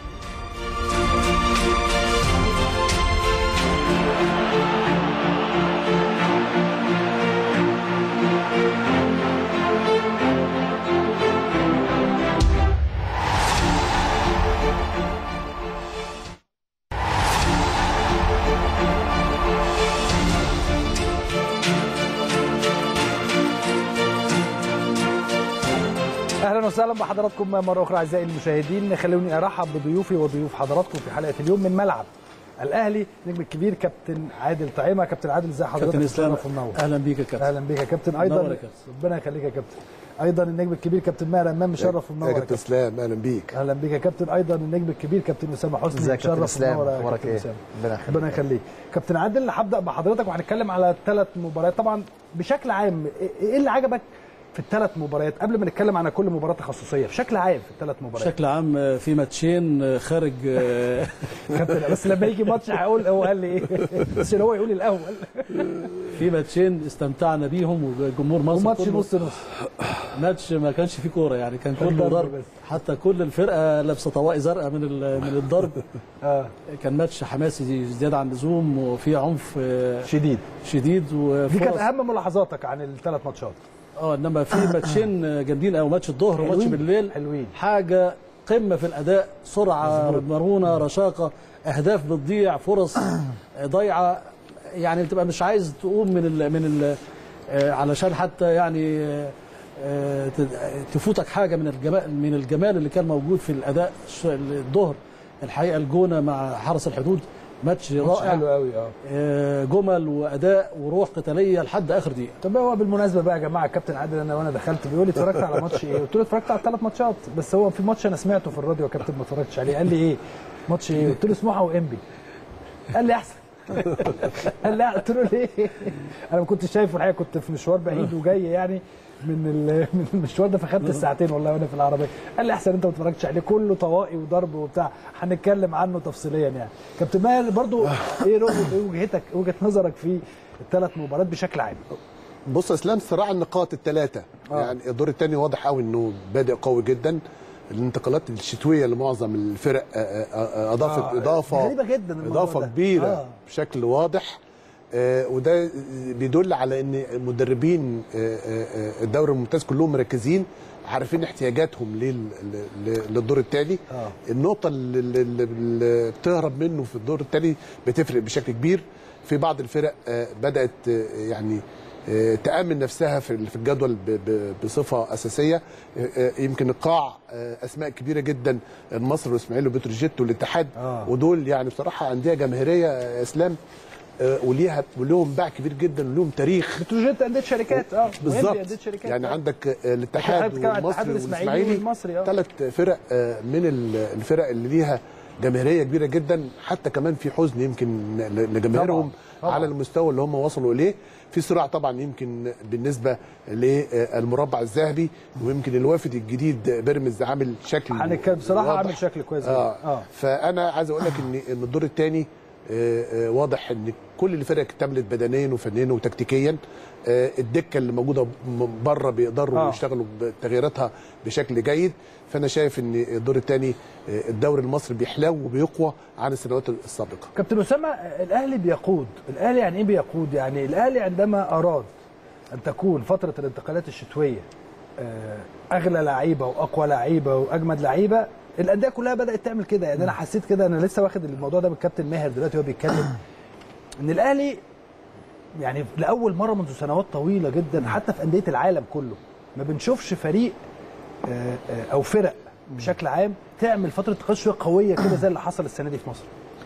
اهلا وسهلا بحضراتكم مره اخرى اعزائي المشاهدين خلوني ارحب بضيوفي وضيوف حضراتكم في حلقه اليوم من ملعب الاهلي نجم الكبير كابتن عادل طعيمه كابتن عادل ازي حضرتك كابتن اسلام تشرف ومنور. اهلا بيك يا كابتن اهلا بيك يا كابتن منور ايضا يا كابتن. ربنا يخليك يا كابتن ايضا النجم الكبير كابتن ماهر امام مشرف ومنور يا يا كابتن كابتن اسلام اهلا بيك اهلا بيك يا كابتن ايضا النجم الكبير كابتن اسامه حسني ازيك يا كابتن مشرف اسلام ومنور يا اخبارك كابتن ايه أسامة. ربنا يخليك ربنا يخليك كابتن عادل هبدا بحضرتك وهنتكلم على ثلاث مباريات طبعا بشكل عام ايه اللي عجبك في الثلاث مباريات قبل ما نتكلم عن كل مباراه تخصصيه بشكل عام في الثلاث مباريات بشكل عام في ماتشين خارج كابتن بس لما يجي ماتش هقول هو قال لي ايه بس هو يقول الاول في ماتشين استمتعنا بيهم وجمهور مصر وماتش كله. نص نص ماتش ما كانش فيه كوره يعني كان كان كله ضرب ضرب بس. حتى كل الفرقه لابسه طواقي زرقاء من ال- من الضرب اه كان ماتش حماسي زياده عن اللزوم وفي عنف شديد شديد دي كانت وفرص اهم ملاحظاتك عن الثلاث ماتشات اه انما في ماتشين جامدين قوي ماتش الظهر وماتش حلوين. بالليل حلوين حاجه قمه في الاداء سرعه مرونه رشاقه اهداف بتضيع فرص ضايعه يعني بتبقى مش عايز تقوم من ال من ال آه، علشان حتى يعني آه، آه، ت- تفوتك حاجه من الجمال من الجمال اللي كان موجود في الاداء ش- الظهر الحقيقه الجونه مع حرس الحدود ماتش ماتش رائع حلو قوي اه آه، جمل واداء وروح قتاليه لحد اخر دقيقه طب هو بالمناسبه بقى يا جماعه الكابتن عادل انا وانا دخلت بيقول لي اتفرجت على ماتش ايه؟ قلت له اتفرجت على ثلاث ماتشات بس هو في ماتش انا سمعته في الراديو يا كابتن ما اتفرجتش عليه قال لي ايه؟ ماتش ايه؟ قلت له سموحه وانبي قال لي احسن قال لا قلت له ليه؟ انا ما كنتش شايفه الحقيقه كنت في مشوار بعيد وجاي يعني من ال- من المشوار ده فخدت الساعتين والله وانا في العربيه قال لي احسن انت ما اتفرجتش عليه كله طوائي وضرب وبتاع هنتكلم عنه تفصيليا يعني كابتن ماهر برضو ايه رؤية- إيه وجهتك وجهه نظرك في الثلاث مباريات بشكل عام بص يا اسلام صراع النقاط الثلاثه آه. يعني الدور الثاني واضح قوي انه بادئ قوي جدا الانتقالات الشتويه لمعظم الفرق آه، آه، آه، اضافت آه، اضافه غريبة جدا الموضوع اضافه ده. كبيره آه. بشكل واضح آه، وده بيدل على ان المدربين آه، آه، آه، الدوري الممتاز كلهم مركزين عارفين احتياجاتهم لل- لل- للدور الثاني آه. النقطه اللي, اللي- اللي بتهرب منه في الدور الثاني بتفرق بشكل كبير في بعض الفرق آه، بدات آه، يعني آه، تامن نفسها في في الجدول ب- ب- بصفه اساسيه آه، آه، يمكن القاع آه، اسماء كبيره جدا مصر والاسماعيلي وبتروجيت والاتحاد آه. ودول يعني بصراحه انديه جماهيريه يا اسلام آه، وليها ولهم باع كبير جدا ولهم تاريخ بتروجيت انديه شركات اه بالظبط وإنبي أندية شركات يعني آه. عندك آه، إحنا الاتحاد بنتكلم عن الاتحاد والمصري والإسماعيلي والاسماعيلي والمصري، آه. ثلاث فرق آه، من ال- الفرق اللي ليها جماهيريه كبيره جدا حتى كمان في حزن يمكن ل- لجماهيرهم طبعاً. على المستوى اللي هم وصلوا اليه في صراع طبعا يمكن بالنسبه للمربع الذهبي ويمكن الوافد الجديد بيراميدز عامل شكل هنتكلم بصراحه واضح. عامل شكل كويس آه. جدا. اه فانا عايز اقول لك ان ان الدور الثاني واضح ان كل الفرق اكتملت بدنيا وفنيا وتكتيكيا آه، الدكه اللي موجوده م- بره بيقدروا آه. يشتغلوا بتغييراتها بشكل جيد فانا شايف ان الدور الثاني الدوري المصري بيحلو وبيقوى عن السنوات السابقه كابتن اسامه الاهلي بيقود الاهلي يعني ايه بيقود يعني الاهلي عندما اراد ان تكون فتره الانتقالات الشتويه آه، اغلى لعيبه واقوى لعيبه واجمد لعيبه الانديه كلها بدات تعمل كده يعني انا حسيت كده انا لسه واخد الموضوع ده من الكابتن ماهر دلوقتي وهو بيتكلم ان الاهلي يعني لاول مره منذ سنوات طويله جدا حتى في انديه العالم كله ما بنشوفش فريق آه، آه، او فرق بشكل عام تعمل فتره انتقال شويه قويه كده زي اللي حصل السنه دي في مصر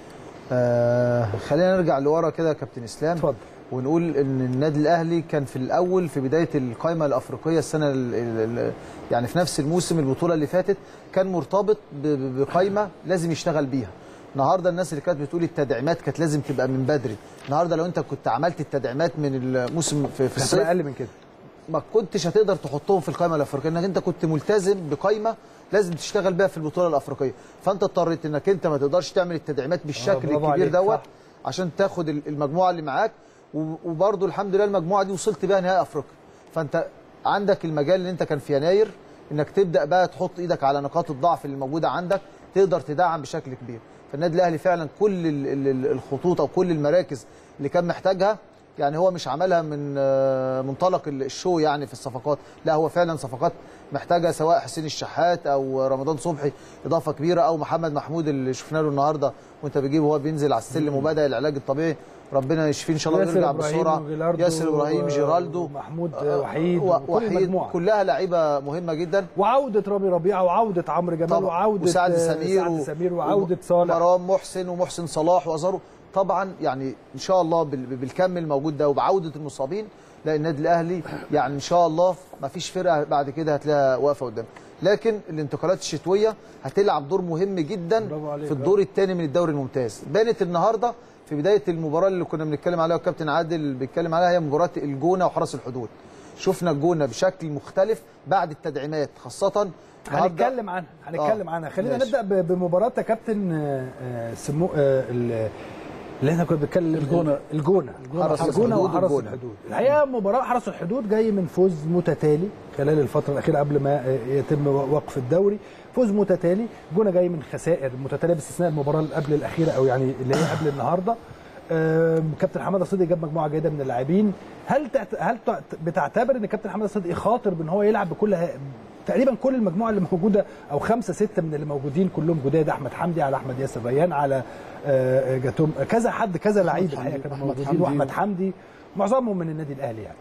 آه خلينا نرجع لورا كده يا كابتن اسلام اتفضل ونقول ان النادي الاهلي كان في الاول في بدايه القائمه الافريقيه السنه ال ال يعني في نفس الموسم البطوله اللي فاتت كان مرتبط ب- ب- بقائمه لازم يشتغل بيها النهارده الناس اللي كانت بتقول التدعيمات كانت لازم تبقى من بدري النهارده لو انت كنت عملت التدعيمات من الموسم في, في الصيف اقل من كده ما كنتش هتقدر تحطهم في القائمه الافريقيه انك انت كنت ملتزم بقائمه لازم تشتغل بيها في البطوله الافريقيه فانت اضطريت انك انت ما تقدرش تعمل التدعيمات بالشكل برافو الكبير عليك، دوت صح. عشان تاخد ال- المجموعه اللي معاك و- وبرضه الحمد لله المجموعه دي وصلت بيها نهائي افريقيا فانت عندك المجال اللي انت كان في يناير انك تبدا بقى تحط ايدك على نقاط الضعف اللي موجوده عندك تقدر تدعم بشكل كبير فالنادي الاهلي فعلا كل ال- ال- ال- الخطوط او كل المراكز اللي كان محتاجها يعني هو مش عملها من آه، منطلق ال- الشو يعني في الصفقات لا هو فعلا صفقات محتاجه سواء حسين الشحات او رمضان صبحي اضافه كبيره او محمد محمود اللي شفنا له النهارده وانت بتجيبه وهو بينزل على السلم وبدا العلاج الطبيعي ربنا يشفيه ان شاء الله ياسر ويرجع إبراهيم بسرعه وجيلاردو ياسر ابراهيم و- جيرالدو محمود آه، وحيد و- وكل وحيد المجموعة. كلها لعيبه مهمه جدا وعوده رامي ربيعه وعوده عمرو جمال طبعا وعوده وسعد آه، سمير سعد و- سمير وعوده صالح مروان محسن ومحسن صلاح وازارو طبعا يعني ان شاء الله بال- بالكم الموجود ده وبعوده المصابين لا النادي الاهلي يعني ان شاء الله ما فيش فرقه بعد كده هتلاقيها واقفه قدام لكن الانتقالات الشتويه هتلعب دور مهم جدا عليك. في الدور الثاني من الدوري الممتاز بانت النهارده في بدايه المباراه اللي كنا بنتكلم عليها والكابتن عادل بيتكلم عليها هي مباراه الجونه وحرس الحدود شفنا الجونه بشكل مختلف بعد التدعيمات خاصه النهاردة- هنتكلم عنها هنتكلم آه، عنها خلينا ماشي. نبدا ب- بمباراه يا كابتن آه، آه، سمو آه، ال- اللي احنا كنا بنتكلم الجونة. الجونه حرس الجونه الحدود وحرس والجونة. الحدود الحقيقه مباراه حرس الحدود جاي من فوز متتالي خلال الفتره الاخيره قبل ما آه، يتم وقف الدوري فوز متتالي جونه جاي من خسائر متتاليه باستثناء المباراه اللي قبل الاخيره او يعني اللي هي قبل النهارده آه، كابتن حماده صدقي جاب مجموعه جيده من اللاعبين هل تعت... هل تعت- بتعتبر ان كابتن حماده صدقي خاطر بان هو يلعب بكل ه- تقريبا كل المجموعه اللي موجوده او خمسه سته من اللي موجودين كلهم جداد احمد حمدي على احمد ياسر ريان على آه، جاتوم كذا حد كذا لعيب الحقيقه كانوا أحمد موجودين حمدي. واحمد حمدي معظمهم من النادي الاهلي يعني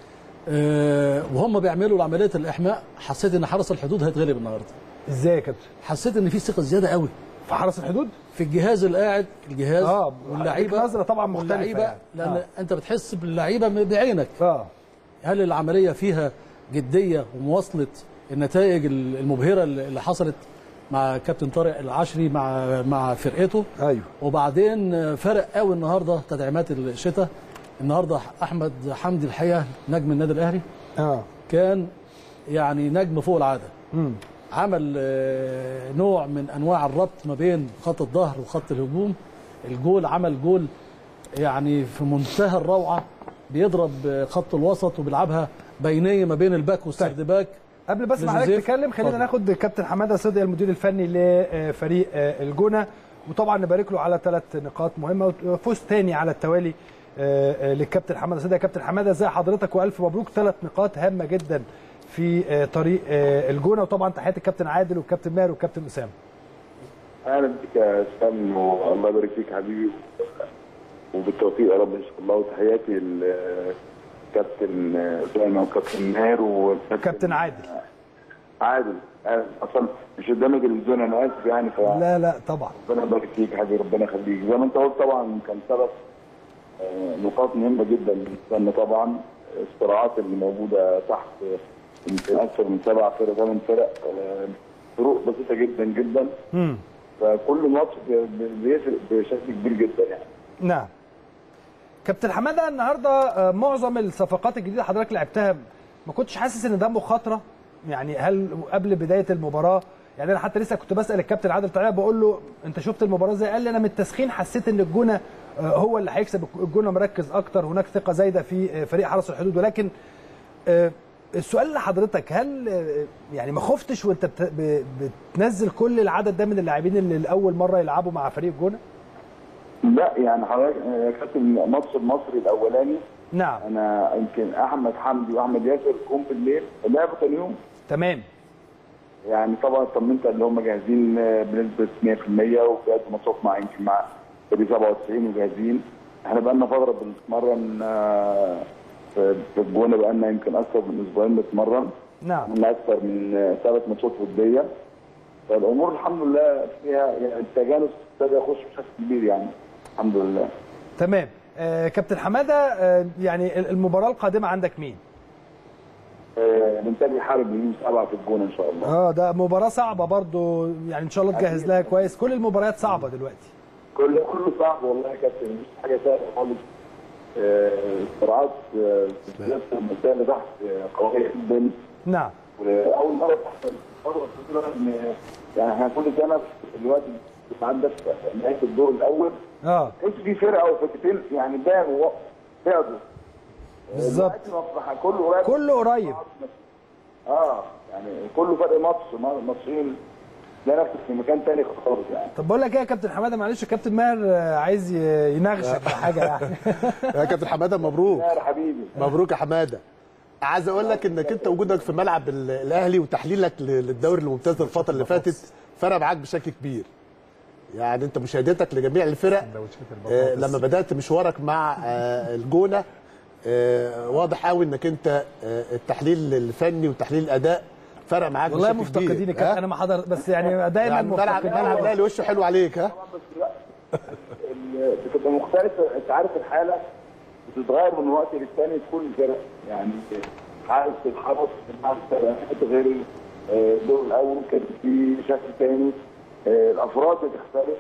آه، وهم بيعملوا عمليه الاحماء حسيت ان حرس الحدود هيتغلب النهارده ازاي يا كابتن حسيت ان في ثقه زياده قوي في حرس الحدود في الجهاز اللي قاعد الجهاز اه واللعيبه نظره طبعا مختلفه واللعيبه يعني. لان آه. انت بتحس باللعيبه بعينك اه هل العمليه فيها جديه ومواصله النتائج المبهره اللي حصلت مع كابتن طارق العشري مع مع فرقته ايوه وبعدين فرق قوي النهارده تدعيمات الشتاء النهارده احمد حمدي الحقيقه نجم النادي الاهلي اه كان يعني نجم فوق العاده امم عمل آه، نوع من انواع الربط ما بين خط الظهر وخط الهجوم الجول عمل جول يعني في منتهى الروعه بيضرب آه، خط الوسط وبيلعبها بينيه ما بين الباك والسرد باك قبل بس ما حضرتك لجوزيف. تتكلم خلينا اتفضل. ناخد كابتن حماده صدقي المدير الفني لفريق آه، الجونه وطبعا نبارك له على ثلاث نقاط مهمه وفوز تاني على التوالي آه، آه، للكابتن حماده صدقي كابتن حماده ازي حضرتك والف مبروك ثلاث نقاط هامه جدا في آه، طريق آه، الجونه وطبعا تحياتي الكابتن عادل والكابتن ماهر والكابتن اسامه اهلا بك يا اسلام والله يبارك فيك حبيبي وبالتوفيق يا رب ان شاء الله وتحياتي للكابتن اسامه وكابتن ماهر والكابتن كابتن عادل عادل أنا اصلا مش قدام التلفزيون انا اسف يعني ف لا لا طبعا ربنا يبارك فيك يا حبيبي ربنا يخليك زي ما انت قلت طبعا كان سبب آه، نقاط مهمه جدا بالنسبه لنا طبعا الصراعات اللي موجوده تحت يمكن اكثر من سبع فرق ثمان فرق آه، فروق بسيطه جدا جدا امم فكل ماتش بي- بيفرق بشكل كبير جدا يعني نعم كابتن حماده النهارده آه، معظم الصفقات الجديده حضرتك لعبتها ما كنتش حاسس ان ده مخاطره يعني هل قبل بدايه المباراه يعني انا حتى لسه كنت بسال الكابتن عادل طلع بقول له انت شفت المباراه ازاي قال لي انا من التسخين حسيت ان الجونه آه، هو اللي هيكسب الجونه مركز اكتر هناك ثقه زايده في آه، فريق حرس الحدود ولكن آه، السؤال لحضرتك هل آه، يعني ما خفتش وانت بت- ب- بتنزل كل العدد ده من اللاعبين اللي لاول مره يلعبوا مع فريق الجونه لا يعني حضرتك آه، كابتن ماتش المصري الاولاني نعم انا يمكن احمد حمدي واحمد ياسر جم بالليل لعبوا تاني يوم تمام يعني طبعا طمنت ان هم جاهزين آه، بنسبه 100% وبقيت ماتشات مع يمكن مع فريق 97 وجاهزين احنا بقى لنا فتره بنتمرن آه، في في الجونه بقى لنا يمكن اكثر من اسبوعين بنتمرن نعم عملنا اكثر من آه، ثلاث ماتشات وديه فالامور الحمد لله فيها يعني التجانس ابتدى يخش بشكل كبير يعني الحمد لله تمام آه كابتن حماده آه يعني المباراه القادمه عندك مين آه، ننتهي حرب يوم سبعه في الجونه ان شاء الله اه ده مباراه صعبه برضو يعني ان شاء الله تجهز لها كويس كل المباريات صعبه دلوقتي كل كله صعب والله يا كابتن مش حاجه سهله خالص آه، السرعات آه، في المنطقه اللي تحت آه، قويه جدا نعم واول مره تحصل فتره طويله ان يعني احنا كل سنه دلوقتي بيبقى عندك نهايه الدور الاول اه تحس في فرقه او فرقتين يعني بانوا بعدوا بالظبط دلوقتي كله قريب كله قريب اه يعني كله فرق ماتش ماتشين تلاقي نفسك في مكان تاني خالص يعني طب بقول لك ايه يا كابتن حماده معلش الكابتن ماهر آه، عايز ي- يناغشك في حاجه يعني يا كابتن حماده مبروك يا حبيبي مبروك يا حماده عايز اقول لك انك انت وجودك في ملعب ال- الاهلي وتحليلك ل- للدوري الممتاز الفتره اللي فاتت فرق معاك بشكل كبير يعني انت مشاهدتك لجميع الفرق آه لما بدات مشوارك مع آه الجونه آه واضح قوي انك انت آه التحليل الفني وتحليل الاداء فرق معاك والله بشكل مفتقدين كبير يا كابتن انا ما حضر بس يعني دايما يعني ملعب مفتقدين ملعب الاهلي وشه حلو عليك ها ال- بتبقى مختلفه انت عارف الحاله بتتغير من وقت للتاني في كل فرق يعني حارس الحرس الحارس كانت غير آه، الدور الاول كان في شكل تاني آه، الافراد بتختلف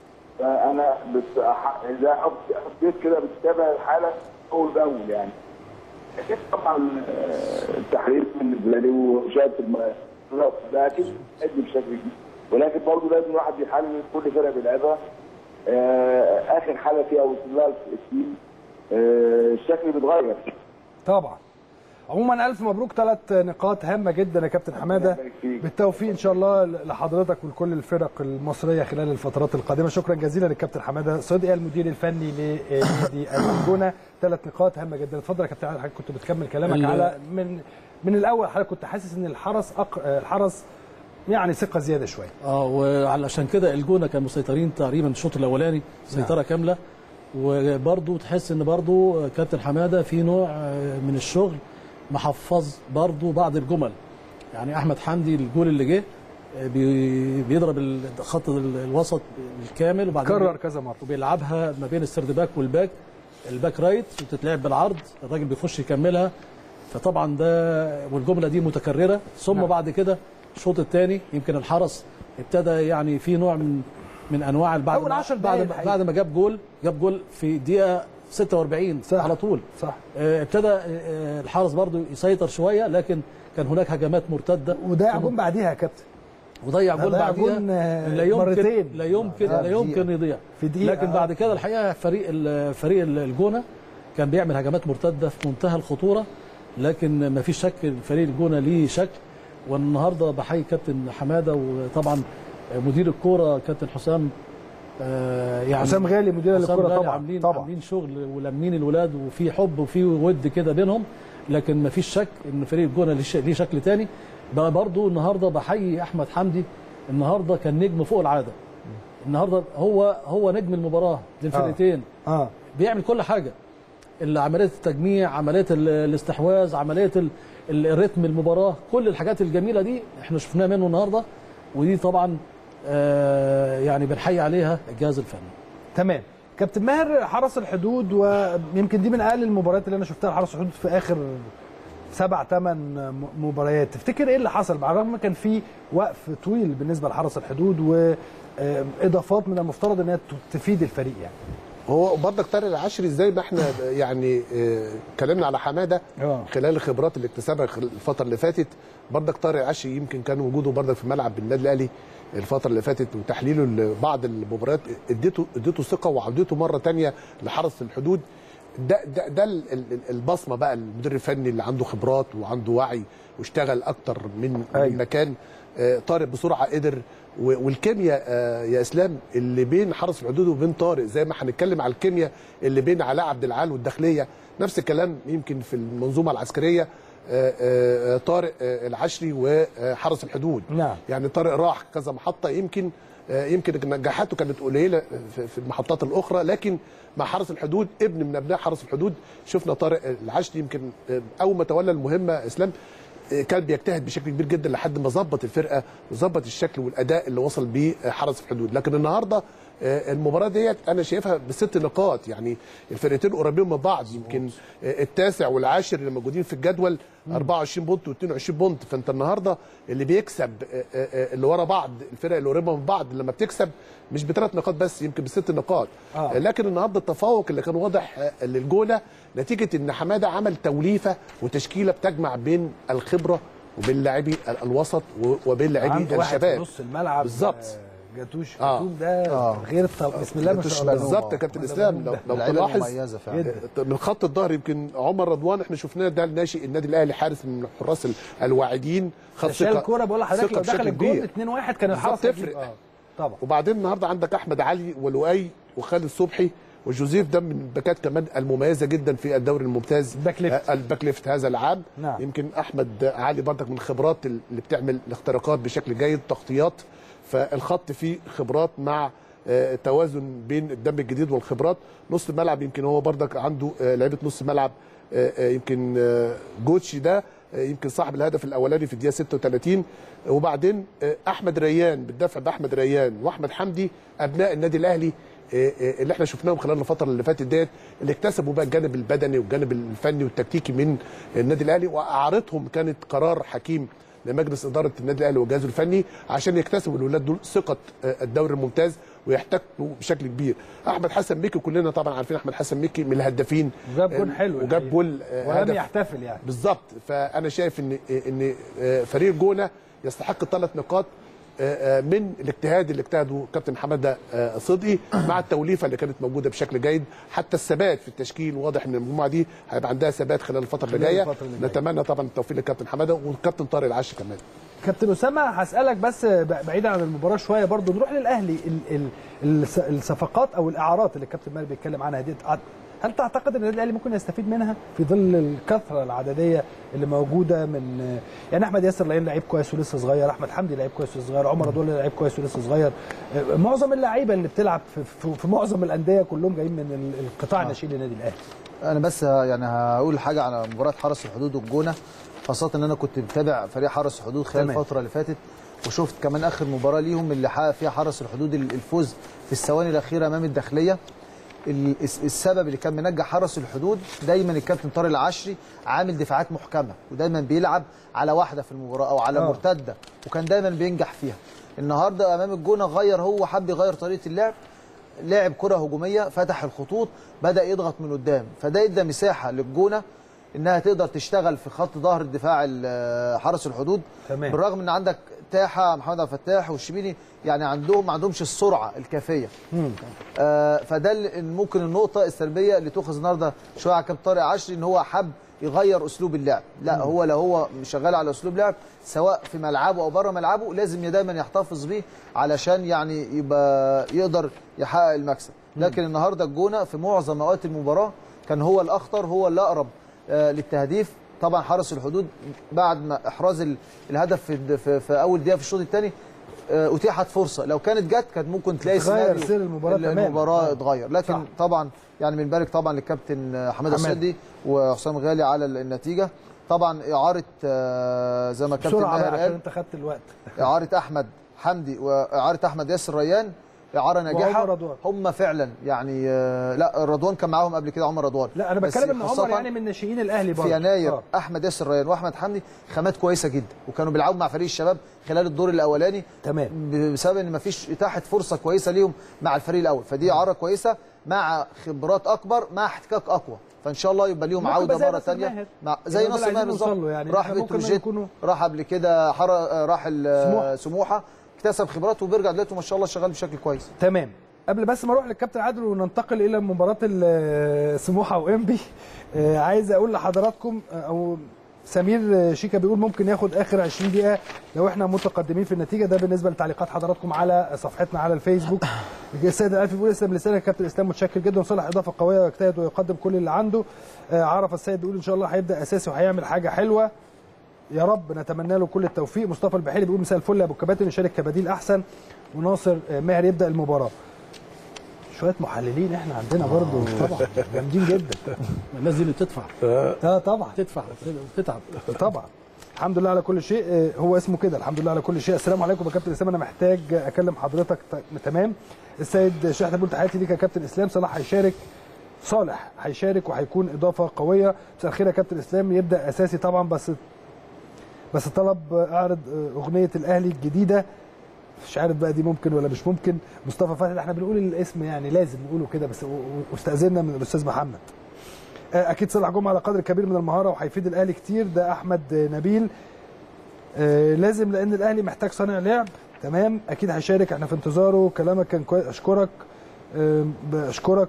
فانا بت... ح- اذا حط- حطيت كده بتتابع الحاله اول باول يعني اكيد طبعا آه، التحليل بالنسبه لي ومشاهده الم- خلاص ده اكيد ادي بشكل كبير ولكن برضه لازم الواحد يحلل كل فرقه بيلعبها آه، اخر حاله فيها وصل لها التيم آه، الشكل بيتغير طبعا عموما الف مبروك ثلاث نقاط هامه جدا يا كابتن حماده بالتوفيق ان شاء الله لحضرتك ولكل الفرق المصريه خلال الفترات القادمه شكرا جزيلا للكابتن حماده صدقي المدير الفني لنادي الجونه ثلاث نقاط هامه جدا اتفضل يا كابتن عادل، حضرتك كنت بتكمل كلامك ال- على من من الاول حضرتك كنت حاسس ان الحرس أق... الحرس يعني ثقه زياده شويه اه وعلشان كده الجونه كانوا مسيطرين تقريبا الشوط الاولاني سيطره نعم. كامله وبرضه تحس ان برضه كابتن حماده في نوع آه، من الشغل محفظ برضه بعض الجمل يعني احمد حمدي الجول اللي جه آه، بي- بيضرب ال- خط ال- الوسط بالكامل وبعدين كرر كذا مره وبيلعبها ما بين السرد باك والباك الباك رايت وتتلعب بالعرض الراجل بيخش يكملها فطبعا ده والجمله دي متكرره ثم نعم. بعد كده الشوط الثاني يمكن الحرس ابتدى يعني في نوع من من انواع بعد أول ما- 10 بعد دقايق ما- الحقيقة. بعد ما جاب جول جاب جول في دقيقه 46 صح. على طول صح آه، ابتدى آه، الحرس برضو يسيطر شويه لكن كان هناك هجمات مرتده وضيع جون بعديها يا كابتن وضيع جول ضيع بعديها جون، آه، لا يمكن مرتين. لا يمكن آه، لا في يمكن دقيقة. يضيع في دقيقة، لكن آه. بعد كده الحقيقه فريق ال- فريق الجونه كان بيعمل هجمات مرتده في منتهى الخطوره لكن ما فيش شك فريق الجونه ليه شكل والنهارده بحيي كابتن حماده وطبعا مدير الكوره كابتن حسام آه، يعني حسام غالي مدير حسام الكرة غالي طبعا عاملين طبعا عاملين شغل ولمين الولاد وفي حب وفي ود كده بينهم لكن ما فيش شك ان فريق الجونه ليه ش- ليه شكل تاني بقى برضو النهارده بحيي احمد حمدي النهارده كان نجم فوق العاده النهارده هو هو نجم المباراه للفرقتين اه بيعمل كل حاجه ال- عمليه التجميع عمليه ال- الاستحواذ عمليه ال- ال- الريتم المباراه كل الحاجات الجميله دي احنا شفناها منه النهارده ودي طبعا آه يعني بنحيي عليها الجهاز الفني تمام كابتن ماهر حرس الحدود ويمكن دي من اقل المباريات اللي انا شفتها لحرس الحدود في اخر سبع ثمان مباريات تفتكر ايه اللي حصل مع الرغم كان في وقف طويل بالنسبه لحرس الحدود واضافات من المفترض انها تفيد الفريق يعني هو برضك طارق العشري زي ما احنا يعني آه، اتكلمنا على حماده اه خلال الخبرات اللي اكتسبها خلال الفتره اللي فاتت برضك طارق العشري يمكن كان وجوده برضك في ملعب النادي الاهلي الفتره اللي فاتت وتحليله لبعض المباريات اديته اديته ثقه وعودته مره تانية لحرس الحدود ده ده ده ال- ال- البصمه بقى المدير الفني اللي عنده خبرات وعنده وعي واشتغل اكتر من من مكان آه، طارق بسرعه قدر و- والكيمياء آه، يا اسلام اللي بين حرس الحدود وبين طارق زي ما هنتكلم على الكيمياء اللي بين علاء عبد العال والداخليه نفس الكلام يمكن في المنظومه العسكريه آه، آه، طارق آه، العشري وحرس الحدود نعم يعني طارق راح كذا محطه يمكن آه، يمكن نجاحاته كانت قليله في في المحطات الاخرى لكن مع حرس الحدود ابن من ابناء حرس الحدود شفنا طارق العشري يمكن آه، اول ما تولى المهمه اسلام آه، كان بيجتهد بشكل كبير جدا لحد ما ظبط الفرقه وظبط الشكل والاداء اللي وصل بيه آه، حرس الحدود لكن النهارده آه، المباراه ديت انا شايفها بست نقاط يعني الفرقتين قريبين من بعض يمكن آه، التاسع والعاشر اللي موجودين في الجدول 24 بونت و22 بونت فانت النهارده اللي بيكسب آه، آه، آه، اللي ورا بعض الفرق اللي قريبه من بعض لما بتكسب مش بثلاث نقاط بس يمكن بست نقاط آه. آه. لكن النهارده التفوق اللي كان واضح آه، للجونه نتيجه ان حماده عمل توليفه وتشكيله بتجمع بين الخبره وبين لاعبي ال- الوسط و- وبين لاعبي عنده واحد في الشباب نص الملعب بالظبط آه، جاتوش آه. جاتوم ده غير الطب... بسم الله ما شاء الله بالظبط يا كابتن اسلام لو, لو لعيبة تلاحظ مميزة فعلا. آه، من خط الظهر يمكن عمر رضوان احنا شفناه ده الناشئ النادي الاهلي حارس من الحراس ال- الواعدين خد شال ثقة- الكوره بقول لحضرتك ثقة لو دخل بشكل الجول كبير. 2 1 كان الحرس بالظبط هيجيب- تفرق. آه، طبعا وبعدين النهارده عندك احمد علي ولؤي وخالد صبحي وجوزيف ده من الباكات كمان المميزه جدا في الدوري الممتاز الباك ليفت. آه، الباك ليفت هذا العام نعم. يمكن احمد علي برضك من الخبرات اللي بتعمل الاختراقات بشكل جيد تغطيات فالخط فيه خبرات مع آه، توازن بين الدم الجديد والخبرات نص الملعب يمكن هو برضك عنده آه، لعيبه نص ملعب آه، آه، يمكن آه، جوتشي ده آه، يمكن صاحب الهدف الاولاني في الدقيقه 36 وبعدين آه، احمد ريان بالدفع باحمد ريان واحمد حمدي ابناء النادي الاهلي آه، آه، اللي احنا شفناهم خلال الفتره اللي فاتت ديت اللي اكتسبوا بقى الجانب البدني والجانب الفني والتكتيكي من النادي الاهلي واعارتهم كانت قرار حكيم لمجلس اداره النادي الاهلي وجهازه الفني عشان يكتسبوا الولاد دول ثقه آه، الدوري الممتاز ويحتكوا بشكل كبير احمد حسن مكي كلنا طبعا عارفين احمد حسن مكي من الهدافين وجاب جون آه، حلو وجاب الحقيقة. جول آه، ولم هدف يحتفل يعني بالظبط فانا شايف ان ان آه، فريق الجونه يستحق الثلاث نقاط آه، آه، من الاجتهاد اللي اجتهده كابتن حماده آه، صدقي مع التوليفه اللي كانت موجوده بشكل جيد حتى الثبات في التشكيل واضح ان المجموعه دي هيبقى عندها ثبات خلال الفتره اللي خلال جايه الفترة اللي جاية. نتمنى طبعا التوفيق للكابتن حماده والكابتن طارق العش كمان كابتن اسامه هسالك بس ب- بعيدا عن المباراه شويه برضو نروح للاهلي ال ال الس- الصفقات او الاعارات اللي الكابتن مالك بيتكلم عنها دي هل تعتقد ان النادي الاهلي ممكن يستفيد منها في ظل الكثره العدديه اللي موجوده من يعني احمد ياسر لعيب لعيب كويس ولسه صغير احمد حمدي لعيب كويس ولسه صغير عمر رضوان لعيب كويس ولسه صغير معظم اللعيبه اللي بتلعب في, في, في معظم الانديه كلهم جايين من ال- القطاع الناشئين للنادي الاهلي انا بس ه- يعني هقول حاجه على مباراه حرس الحدود والجونه خاصه ان انا كنت متابع فريق حرس الحدود خلال تمام. الفتره اللي فاتت وشفت كمان اخر مباراه ليهم اللي حقق فيها حرس الحدود ال- الفوز في الثواني الاخيره امام الداخليه ال- الس- السبب اللي كان منجح حرس الحدود دايما الكابتن طارق العشري عامل دفاعات محكمه ودايما بيلعب على واحده في المباراه او على آه. مرتده وكان دايما بينجح فيها النهارده امام الجونه غير هو حب يغير طريقه اللعب لعب كره هجوميه فتح الخطوط بدا يضغط من قدام فده ادى مساحه للجونه انها تقدر تشتغل في خط ظهر الدفاع ال- حرس الحدود تمام. بالرغم ان عندك تاحه محمد عبد الفتاح والشبيني يعني عندهم ما عندهمش السرعه الكافيه آه فده اللي ممكن النقطه السلبيه اللي تؤخذ النهارده شويه على كابتن طارق عشري ان هو حب يغير اسلوب اللعب لا مم. هو لو هو شغال على اسلوب لعب سواء في ملعبه او بره ملعبه لازم دايما يحتفظ بيه علشان يعني يبقى يقدر يحقق المكسب لكن النهارده الجونه في معظم اوقات المباراه كان هو الاخطر هو اللي اقرب آه للتهديف طبعا حرس الحدود بعد ما احراز ال- الهدف في, في, في اول دقيقه في الشوط الثاني آه، اتيحت فرصه لو كانت جت كانت ممكن تلاقي تغير سيناريو سير المباراة تماماً. المباراه آه. اتغير لكن صح. طبعا يعني بنبارك طبعا للكابتن آه، حماده حمادة. السدي وحسام غالي على النتيجه طبعا اعاره آه، زي ما الكابتن بسرعه ماهر بقى عشان قال انت خدت الوقت اعاره احمد حمدي واعاره احمد ياسر ريان اعاره ناجحه وعمر رضوان. هم فعلا يعني آه، لا رضوان كان معاهم قبل كده عمر رضوان لا انا بس بتكلم ان عمر خاصة يعني من ناشئين الاهلي برضه في يناير آه. احمد ياسر ريان واحمد حمدي خامات كويسه جدا وكانوا بيلعبوا مع فريق الشباب خلال الدور الاولاني تمام بسبب ان مفيش اتاحه فرصه كويسه ليهم مع الفريق الاول فدي اعاره كويسه مع خبرات اكبر مع احتكاك اقوى فان شاء الله يبقى ليهم ممكن عوده يبقى زي مره ناصر ثانيه ماهر. مع زي هو ده نصر اللي ماهر عايزين نوصل بالظبط له يعني. راح إحنا ممكن بتروجيت يكونوا- راح قبل كده حر... راح ال- سموحة. سموحه اكتسب خبرات وبيرجع دلوقتي ما شاء الله شغال بشكل كويس تمام قبل بس ما اروح للكابتن عادل وننتقل الى مباراه ال- سموحه وانبي آه، عايز اقول لحضراتكم آه، او سمير آه، شيكا بيقول ممكن ياخد اخر 20 دقيقه لو احنا متقدمين في النتيجه ده بالنسبه لتعليقات حضراتكم على صفحتنا على الفيسبوك السيد الالفي بيقول اسلم لسانك كابتن اسلام متشكر جدا وصالح اضافه قويه ويجتهد ويقدم كل اللي عنده آه، عرف السيد بيقول ان شاء الله هيبدا اساسي وهيعمل حاجه حلوه يا رب نتمنى له كل التوفيق مصطفى البحيري بيقول مساء الفل يا ابو الكباتن يشارك كبديل احسن وناصر آه، ماهر يبدا المباراه شويه محللين احنا عندنا برضو طبعا جامدين جدا الناس دي اللي بتدفع اه طبعا تدفع تتعب طبعا الحمد لله على كل شيء آه، هو اسمه كده الحمد لله على كل شيء السلام عليكم يا كابتن اسلام انا محتاج اكلم حضرتك ت- تمام السيد شحته بيقول تحياتي ليك يا كابتن اسلام صلاح هيشارك صالح هيشارك وهيكون اضافه قويه مساء الخير يا كابتن اسلام يبدا اساسي طبعا بس بس طلب اعرض اغنيه الاهلي الجديده مش عارف بقى دي ممكن ولا مش ممكن مصطفى فتحي احنا بنقول الاسم يعني لازم نقوله كده بس و- و- واستاذنا من الاستاذ محمد آه، اكيد صلاح جمعه على قدر كبير من المهاره وهيفيد الاهلي كتير ده احمد نبيل آه، لازم لان الاهلي محتاج صانع لعب تمام اكيد هيشارك احنا في انتظاره كلامك كان كويس اشكرك آه، بشكرك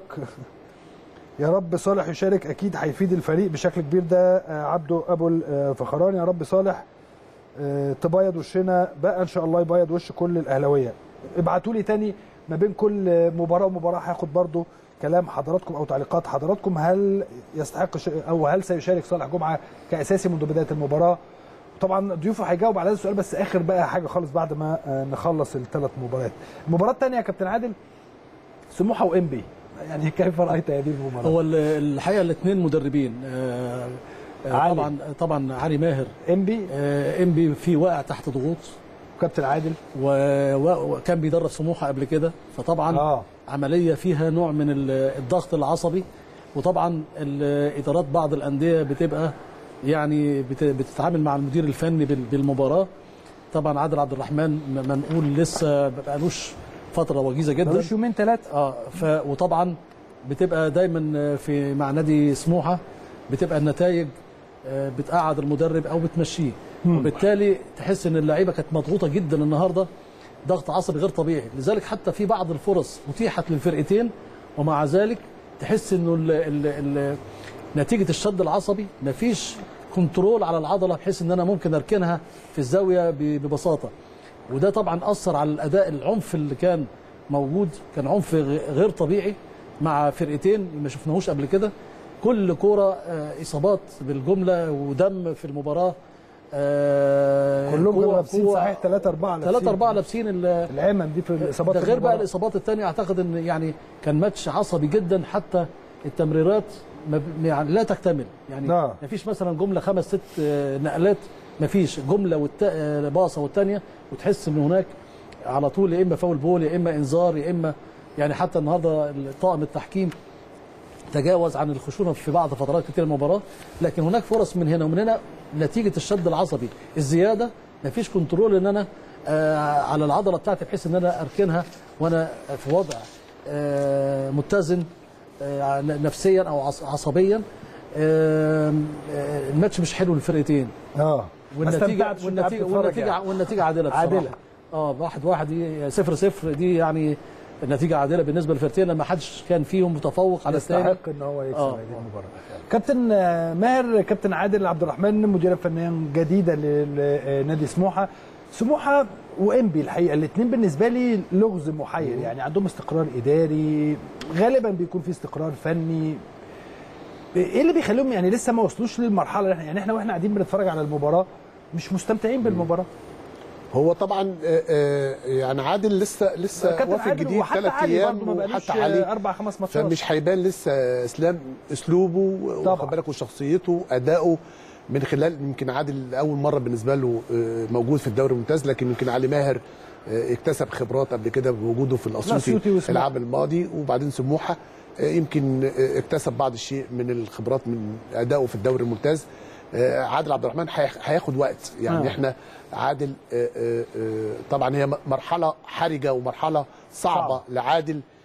يا رب صالح يشارك اكيد هيفيد الفريق بشكل كبير ده آه، عبده ابو الفخراني يا رب صالح آه، تبيض وشنا بقى ان شاء الله يبيض وش كل الاهلاويه ابعتوا لي تاني ما بين كل مباراه ومباراه هاخد برضو كلام حضراتكم او تعليقات حضراتكم هل يستحق ش- او هل سيشارك صالح جمعه كاساسي منذ بدايه المباراه طبعا ضيوفه هيجاوب على هذا السؤال بس اخر بقى حاجه خالص بعد ما آه، نخلص الثلاث مباريات المباراه الثانيه يا كابتن عادل سموحه وانبي يعني كيف رايت هذه المباراه هو ال- الحقيقه الاثنين مدربين آه، آه، علي. طبعا طبعا علي ماهر انبي انبي في واقع تحت ضغوط كابتن عادل و- و- وكان بيدرب سموحه قبل كده فطبعا آه. عمليه فيها نوع من ال- الضغط العصبي وطبعا ال- ادارات بعض الانديه بتبقى يعني بت- بتتعامل مع المدير الفني بال- بالمباراه طبعا عادل عبد الرحمن م- منقول لسه ما بقالوش فتره وجيزه جدا بقالوش يومين ثلاثه اه ف وطبعا بتبقى دايما في مع نادي سموحه بتبقى النتائج آه، بتقعد المدرب او بتمشيه مم. وبالتالي تحس ان اللعيبه كانت مضغوطه جدا النهارده ضغط عصبي غير طبيعي لذلك حتى في بعض الفرص اتيحت للفرقتين ومع ذلك تحس انه ال ال ال نتيجه الشد العصبي مفيش كنترول على العضله بحيث ان انا ممكن اركنها في الزاويه ب- ببساطه وده طبعا اثر على الاداء العنف اللي كان موجود كان عنف غ- غير طبيعي مع فرقتين ما شفناهوش قبل كده كل كوره آه، اصابات بالجمله ودم في المباراه آه، كلهم كانوا قوة- لابسين قوة- صحيح ثلاثة أربعة لابسين ثلاثة أربعة لابسين ال- العمم دي في الإصابات ده غير بقى المباراة. الإصابات الثانية أعتقد إن يعني كان ماتش عصبي جدا حتى التمريرات ما ب- يعني لا تكتمل يعني آه. ما فيش مثلا جملة خمس ست آه، نقلات ما فيش جملة والت... آه، باصة والثانية وتحس إن هناك على طول يا إما فاول بول يا إما إنذار يا إما يعني حتى النهارده طاقم التحكيم تجاوز عن الخشونه في بعض فترات كتير المباراه لكن هناك فرص من هنا ومن هنا نتيجه الشد العصبي الزياده مفيش كنترول ان انا آه على العضله بتاعتي بحيث ان انا اركنها وانا في وضع آه متزن آه نفسيا او عص- عصبيا آه آه، الماتش مش حلو للفرقتين اه والنتيجه استمتعتش وأنت قاعد والنتيجه تتفرج والنتيجه يعني. والنتيجه عادله بصراحه عادلة. اه واحد واحد دي صفر صفر دي يعني النتيجه عادله بالنسبه للفرقتين لما حدش كان فيهم متفوق على الثاني يستحق ان هو يكسب آه. هذه المباراه كابتن آه، ماهر كابتن عادل عبد الرحمن مديرا فنيا جديدا لنادي سموحه سموحه وانبي الحقيقه الاثنين بالنسبه لي لغز محير يعني عندهم استقرار اداري غالبا بيكون في استقرار فني ايه اللي بيخليهم يعني لسه ما وصلوش للمرحله اللي احنا يعني احنا واحنا قاعدين بنتفرج على المباراه مش مستمتعين بالمباراه هو طبعا آه، آه، يعني عادل لسه لسه كابتن وافد عادل جديد وحتى ثلاث علي ايام برضه ما بقالوش وحتى علي اربع خمس ماتشات فمش هيبان لسه اسلام اسلوبه واخد بالك وشخصيته اداؤه من خلال يمكن عادل اول مره بالنسبه له آه، موجود في الدوري الممتاز لكن يمكن علي ماهر آه، اكتسب خبرات قبل كده بوجوده في الأسيوطي الاسيوطي وسموحة. العام الماضي وبعدين سموحه آه، يمكن آه، اكتسب بعض الشيء من الخبرات من ادائه في الدوري الممتاز آه، عادل عبد الرحمن هياخ- هياخد وقت يعني آه. احنا عادل آه، آه، آه، طبعا هي م- مرحله حرجه ومرحله صعبه صعب. لعادل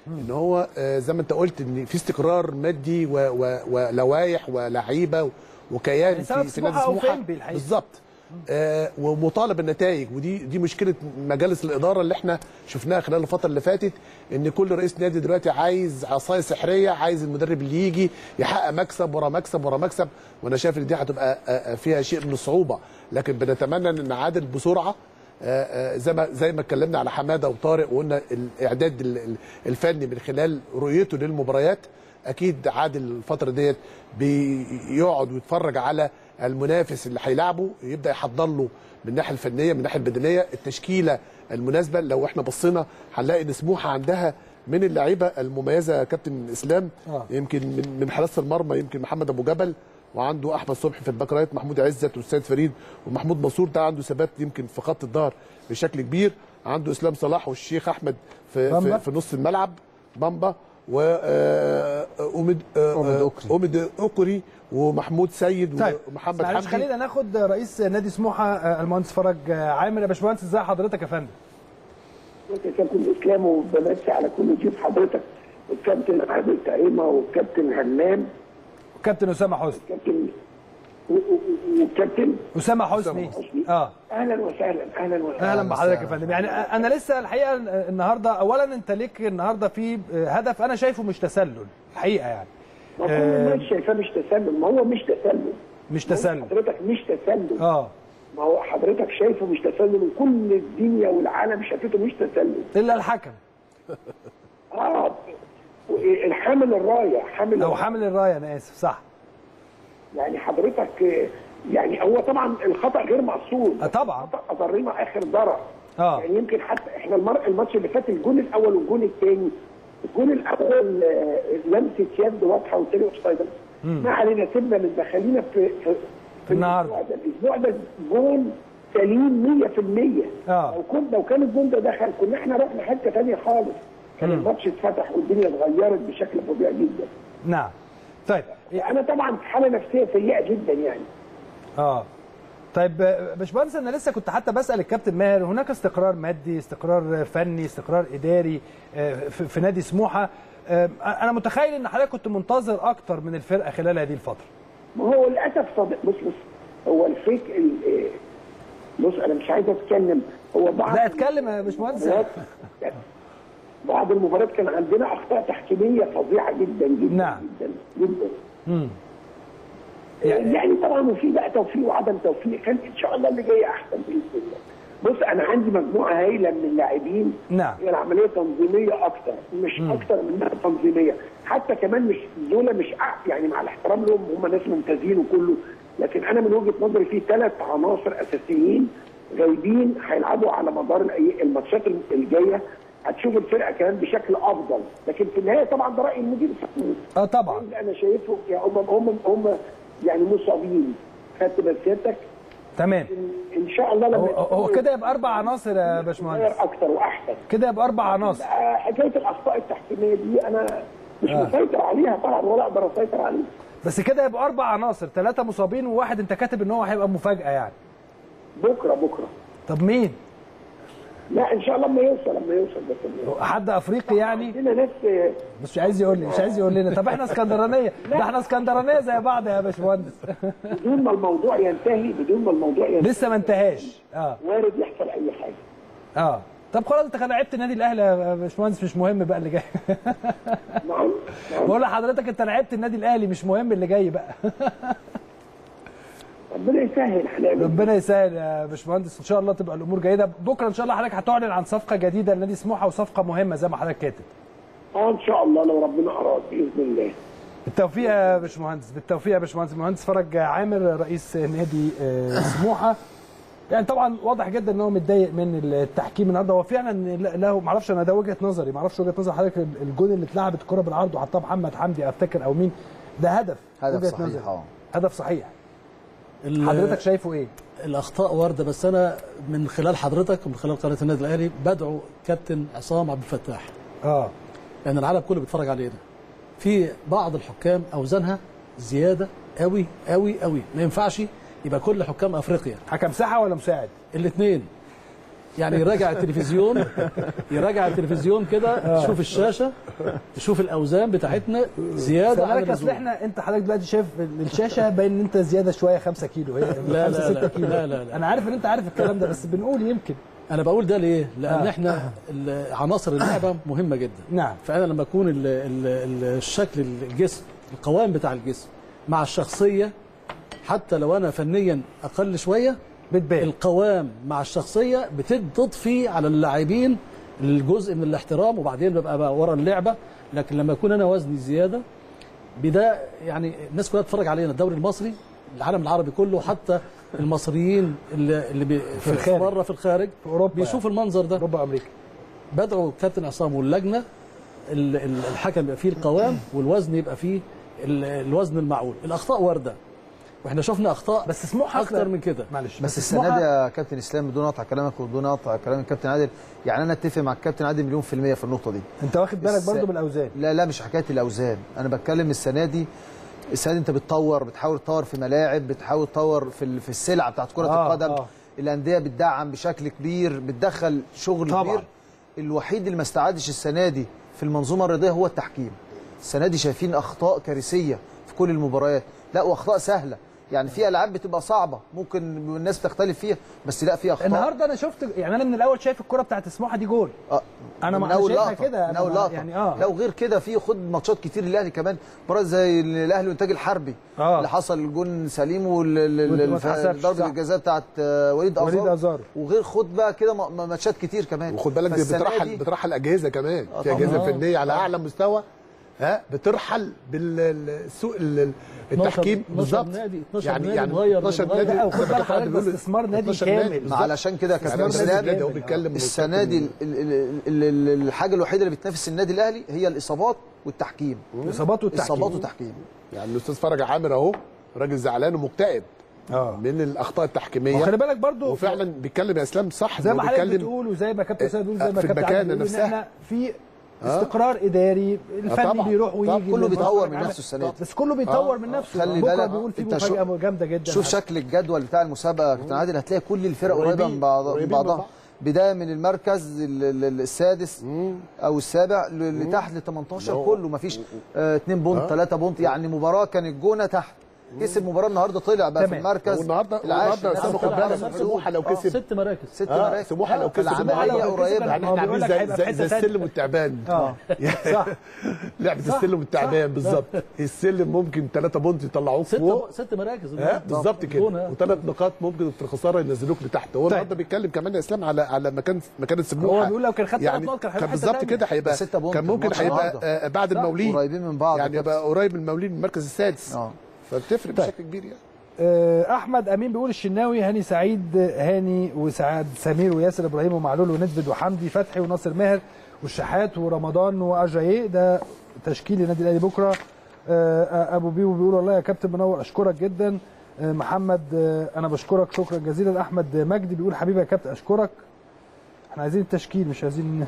ان هو آه، زي ما انت قلت ان في استقرار مادي و- و- ولوائح ولاعيبه و- وكيان يعني سبب في, في نادي سموحة أو سموحه فين بالحقيقة؟ بالظبط آه ومطالب بالنتائج ودي دي مشكله مجالس الاداره اللي احنا شفناها خلال الفتره اللي فاتت ان كل رئيس نادي دلوقتي عايز عصايه سحريه عايز المدرب اللي يجي يحقق مكسب ورا مكسب ورا مكسب وانا شايف ان دي هتبقى آه، آه، فيها شيء من الصعوبه لكن بنتمنى ان نعادل بسرعه آه، آه، زي ما زي ما اتكلمنا على حماده وطارق وقلنا الاعداد ال- ال- الفني من خلال رؤيته للمباريات اكيد عادل الفتره ديت بيقعد ويتفرج على المنافس اللي هيلاعبه يبدا يحضر له من الناحيه الفنيه من الناحيه البدنيه التشكيله المناسبه لو احنا بصينا هنلاقي ان سموحه عندها من اللعيبه المميزه يا كابتن اسلام آه. يمكن من من حراسه المرمى يمكن محمد ابو جبل وعنده احمد صبحي في الباك رايت محمود عزت والسيد فريد ومحمود منصور ده عنده ثبات يمكن في خط الظهر بشكل كبير عنده اسلام صلاح والشيخ احمد في بامبا. في, في نص الملعب بامبا و آه، أومد آه، أومد آه، أوكري. أومد اوكري ومحمود سيد طيب ومحمد معلش حمدي خلينا ناخد رئيس نادي سموحه آه، المهندس فرج آه، عامر يا باشمهندس ازي حضرتك يا فندم يا كابتن اسلام وبمسي على كل ضيوف حضرتك والكابتن عادل تعيمه والكابتن همام كابتن اسامه حسني والكابتن و- و- والكابتن اسامه حسني اه اهلا وسهلا اهلا وسهلا اهلا بحضرتك يا فندم يعني انا لسه الحقيقه النهارده اولا انت ليك النهارده في هدف انا شايفه مش تسلل الحقيقه يعني ما كل آه، الناس شايفاه مش تسلل ما هو مش تسلل مش ما هو تسلل حضرتك مش تسلل اه ما هو حضرتك شايفه مش تسلل وكل الدنيا والعالم شافته مش تسلل الا الحكم اه الحامل الرايه حامل او حامل الرايه انا اسف صح يعني حضرتك آه، يعني هو طبعا الخطا غير مقصود آه، طبعا الخطا اضرنا اخر ضرر اه يعني يمكن حتى احنا المر... الماتش اللي فات الجون الاول والجون الثاني الجون الاول آه، لمسه يد واضحه والثاني اوفسايد مم. ما علينا سيبنا من دخلينا في في, في النهارده. الاسبوع ده الاسبوع ده جون سليم 100% اه لو كنت لو كان الجون ده دخل كنا احنا رحنا حته ثانيه خالص كان مم. الماتش اتفتح والدنيا اتغيرت بشكل فظيع جدا نعم طيب انا طبعا في حاله نفسيه سيئه جدا يعني اه طيب آه، باشمهندس انا لسه كنت حتى بسال الكابتن ماهر هناك استقرار مادي استقرار فني استقرار اداري آه، في في نادي سموحه آه، انا متخيل ان حضرتك كنت منتظر اكتر من الفرقه خلال هذه الفتره ما هو للاسف صدق بص بص هو الفيك ال- إيه، بص انا مش عايز اتكلم هو بعض لا اتكلم يا باشمهندس المباريات- بعض المباريات كان عندنا اخطاء تحكيميه فظيعه جدا جدا نعم. جدا جدا مم. يعني, يعني طبعا وفي بقى توفيق وعدم توفيق كان ان شاء الله اللي جاي احسن باذن الله بص انا عندي مجموعه هايله من اللاعبين نعم هي العمليه تنظيميه اكتر مش مم. اكتر منها تنظيميه حتى كمان مش دول مش أع- يعني مع الاحترام لهم هم ناس ممتازين وكله لكن انا من وجهه نظري في ثلاث عناصر اساسيين غايبين هيلعبوا على مدار الأي- الماتشات الجايه هتشوف الفرقه كمان بشكل افضل لكن في النهايه طبعا ده راي المدير الفني اه طبعا اللي انا شايفه يعني هم هم هم يعني مصابين خدت بسيادتك تمام ان شاء الله لما هو, هو كده يبقى اربع عناصر يا باشمهندس يتغير اكتر واحسن كده يبقى اربع عناصر آه، حكايه الاخطاء التحكيميه دي انا مش آه. مسيطر عليها طبعا ولا اقدر اسيطر عليها بس كده يبقى اربع عناصر ثلاثه مصابين وواحد انت كاتب ان هو هيبقى مفاجاه يعني بكره بكره طب مين لا ان شاء الله لما يوصل لما يوصل بس حد افريقي يعني عندنا ناس آه، مش عايز يقول لي مش عايز يقول لنا طب احنا اسكندرانيه ده احنا اسكندرانيه زي بعض يا باشمهندس بدون ما الموضوع ينتهي بدون ما الموضوع ينتهي لسه ما انتهاش اه وارد يحصل اي حاجه اه طب خلاص انت لعبت النادي الاهلي يا باشمهندس مش مهم بقى اللي جاي نعم بقول لحضرتك انت لعبت النادي الاهلي مش مهم اللي جاي بقى ربنا يسهل هنعمل ربنا يسهل يا باشمهندس ان شاء الله تبقى الامور جيده بكره ان شاء الله حضرتك هتعلن عن صفقه جديده لنادي سموحه وصفقه مهمه زي ما حضرتك كاتب اه ان شاء الله لو ربنا اراد باذن الله بالتوفيق يا باشمهندس بالتوفيق يا باشمهندس المهندس فرج عامر رئيس نادي آه، سموحه يعني طبعا واضح جدا ان هو متضايق من التحكيم النهارده هو فعلا له ما اعرفش انا ده وجهه نظري ما اعرفش وجهه نظر حضرتك الجون اللي اتلعبت الكره بالعرض وحطها محمد حمدي افتكر او مين ده هدف هدف وجهة صحيح نظري. اه هدف صحيح ال- حضرتك شايفه ايه؟ الاخطاء وارده بس انا من خلال حضرتك ومن خلال قناه النادي الاهلي بدعو كابتن عصام عبد الفتاح اه لان العالم كله بيتفرج علينا في بعض الحكام اوزانها زياده قوي قوي قوي ما ينفعش يبقى كل حكام افريقيا حكم ساحه ولا مساعد؟ الاثنين يعني يراجع التلفزيون يراجع التلفزيون كده تشوف الشاشه تشوف الاوزان بتاعتنا زياده عن خلي بالك اصل اللزوم احنا انت حضرتك دلوقتي شايف الشاشه باين ان انت زياده شويه 5 كيلو هي لا، 5 لا، 6 لا، كيلو لا، لا، لا. انا عارف ان انت عارف الكلام ده بس بنقول يمكن انا بقول ده ليه لان آه. احنا ال- عناصر اللعبه مهمه جدا نعم فانا لما اكون ال ال ال الشكل الجسم القوام بتاع الجسم مع الشخصيه حتى لو انا فنيا اقل شويه بتبان القوام مع الشخصيه بتضفي على اللاعبين الجزء من الاحترام وبعدين ببقى بقى ورا اللعبه لكن لما يكون انا وزني زياده بدا يعني الناس كلها تتفرج علينا الدوري المصري العالم العربي كله حتى المصريين اللي اللي بي في الخارج. بره في الخارج في اوروبا بيشوفوا المنظر ده اوروبا امريكا بدعوا كابتن عصام واللجنه ال- ال- الحكم يبقى فيه القوام والوزن يبقى فيه ال- الوزن المعقول الاخطاء وارده واحنا شفنا اخطاء بس سموحه اكتر من كده معلش بس السنه دي يا كابتن اسلام بدون قطع كلامك وبدون قطع كلام الكابتن عادل يعني انا اتفق مع الكابتن عادل مليون في الميه في النقطه دي انت واخد بالك الس- برضو من الاوزان لا لا مش حكايه الاوزان انا بتكلم السنه دي السنه دي انت بتطور بتحاول تطور في ملاعب بتحاول تطور في ال- في السلعه بتاعت كره آه، القدم آه. الانديه بتدعم بشكل كبير بتدخل شغل طبعاً. كبير الوحيد اللي ما استعادش السنه دي في المنظومه الرياضيه هو التحكيم السنه دي شايفين اخطاء كارثيه في كل المباريات لا واخطاء سهله يعني في العاب بتبقى صعبه ممكن الناس بتختلف فيها بس لا في اخطاء النهارده انا شفت يعني انا من الاول شايف الكره بتاعت سموحه دي جول اه انا من ما اول شايفها لقطه كده من أنا اول ما- لقطه يعني اه لو غير كده في خد ماتشات كتير الاهلي كمان مباراه زي الاهلي والانتاج الحربي آه. اللي حصل الجون سليم وما اتحسبش، وضربه صح. الجزاء بتاعت آه، وليد وليد ازار ازار وغير خد بقى كده م- م- ماتشات كتير كمان وخد بالك دي فالسنة بترحل دي- بترحل اجهزه كمان آه في طبعاً. اجهزه آه. فنيه على اعلى مستوى ها بترحل بالسوق التحكيم 12 بالظبط نادي 12 يعني نادي يعني اتغير 12 اتغير. نادي لا وخد زي ما بالك كابتن حضرتك ده بيقول استثمار نادي 12 نادي كامل بالظبط. علشان كده يعني كابتن النادي اسلام النادي هو بيتكلم السنه دي ال- ال- ال- ال- الحاجه الوحيده اللي بتنافس النادي الاهلي هي الاصابات والتحكيم الاصابات والتحكيم اصابات وتحكيم يعني الاستاذ فرج عامر اهو راجل زعلان ومكتئب اه من الاخطاء التحكيميه وخلي بالك برضو وفعلا بيتكلم يا اسلام صح زي هو ما حضرتك بيتكلم بتقول وزي ما كابتن سيد بيقول زي ما في كابتن المكانة عادل بيقول ان نفسها. احنا في آه. استقرار اداري الفني طبعاً. بيروح طبعاً. ويجي كله اللي بيطور بيتفرج من على- نفسه السنة دي. بس كله بيطور آه. من نفسه خلي بكره بالك بيقول في انت شو- مفاجاه جامده جدا شوف شكل الجدول بتاع المسابقه يا كابتن عادل هتلاقي كل الفرق قريبه قريبين. من بعض- من قريبين من بعضها بعض. بدايه من المركز ال- ال- السادس او السابع ل- لتحت ل 18 هو- كله مفيش 2 بونت آه. 3 بونت يعني مباراه كان الجونه تحت كسب مباراه النهارده طلع بقى في تمام. المركز والنهارده العاشر والنهارده يا اسامه خد بالك سموحه لو كسب ست مراكز ست آه، مراكز سموحه لو كسب العمليه لو كسب قريبه يعني هو احنا بيقول عاملين لك زي هيبقى في زي, زي حتة السلم والتعبان اه صح لعبه صح. السلم والتعبان بالظبط السلم ممكن 3 بونت يطلعوك ست فوق ست مراكز ها النهاردة. بالظبط كده جون، ها. وثلاث نقاط ممكن في الخساره ينزلوك لتحت هو النهارده بيتكلم كمان يا اسلام على على مكان مكان سموحه هو بيقول لو كان خد ثلاث يعني نقط كان هيبقى كان حتة بالظبط تانية. كده هيبقى ستة بونت كان ممكن الماتش هيبقى النهاردة. آه، بعد صح، المولين قريبين من بعض يعني يبقى قريب من المولين من المركز السادس اه فبتفرق بشكل كبير يعني آه، احمد امين بيقول الشناوي هاني سعيد هاني وسعاد سمير وياسر ابراهيم ومعلول وندفد وحمدي فتحي وناصر ماهر والشحات ورمضان واجاييه ده تشكيل النادي الاهلي بكره آه، آه، ابو بيبو بيقول والله يا كابتن منور اشكرك جدا آه، محمد آه، انا بشكرك شكرا جزيلا احمد مجدي بيقول حبيبي يا كابتن اشكرك احنا عايزين التشكيل مش عايزين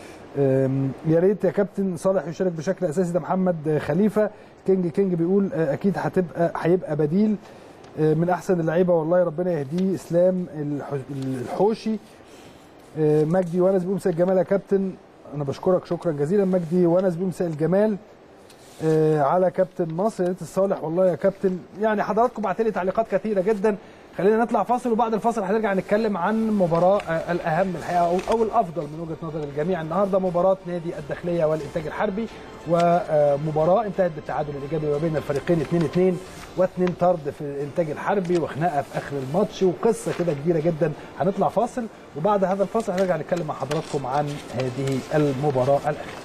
أم، يا ريت يا كابتن صالح يشارك بشكل اساسي ده محمد خليفه كينج كينج بيقول آه، اكيد هتبقى هيبقى بديل آه، من احسن اللعيبه والله ربنا يهديه اسلام الح- الحوشي آه، مجدي ونس بيقول مساء الجمال يا كابتن انا بشكرك شكرا جزيلا مجدي ونس بيقول مساء الجمال آه، على كابتن مصر يا ريت الصالح والله يا كابتن يعني حضراتكم بعت لي تعليقات كثيره جدا خلينا نطلع فاصل وبعد الفاصل هنرجع نتكلم عن مباراه آه، الاهم الحقيقه او او الافضل من وجهه نظر الجميع النهارده مباراه نادي الداخليه والانتاج الحربي ومباراه انتهت بالتعادل الايجابي ما بين الفريقين 2-2 واثنين طرد في الانتاج الحربي وخناقه في اخر الماتش وقصه كده كبيره جدا هنطلع فاصل وبعد هذا الفاصل هنرجع نتكلم مع حضراتكم عن هذه المباراه الاخيره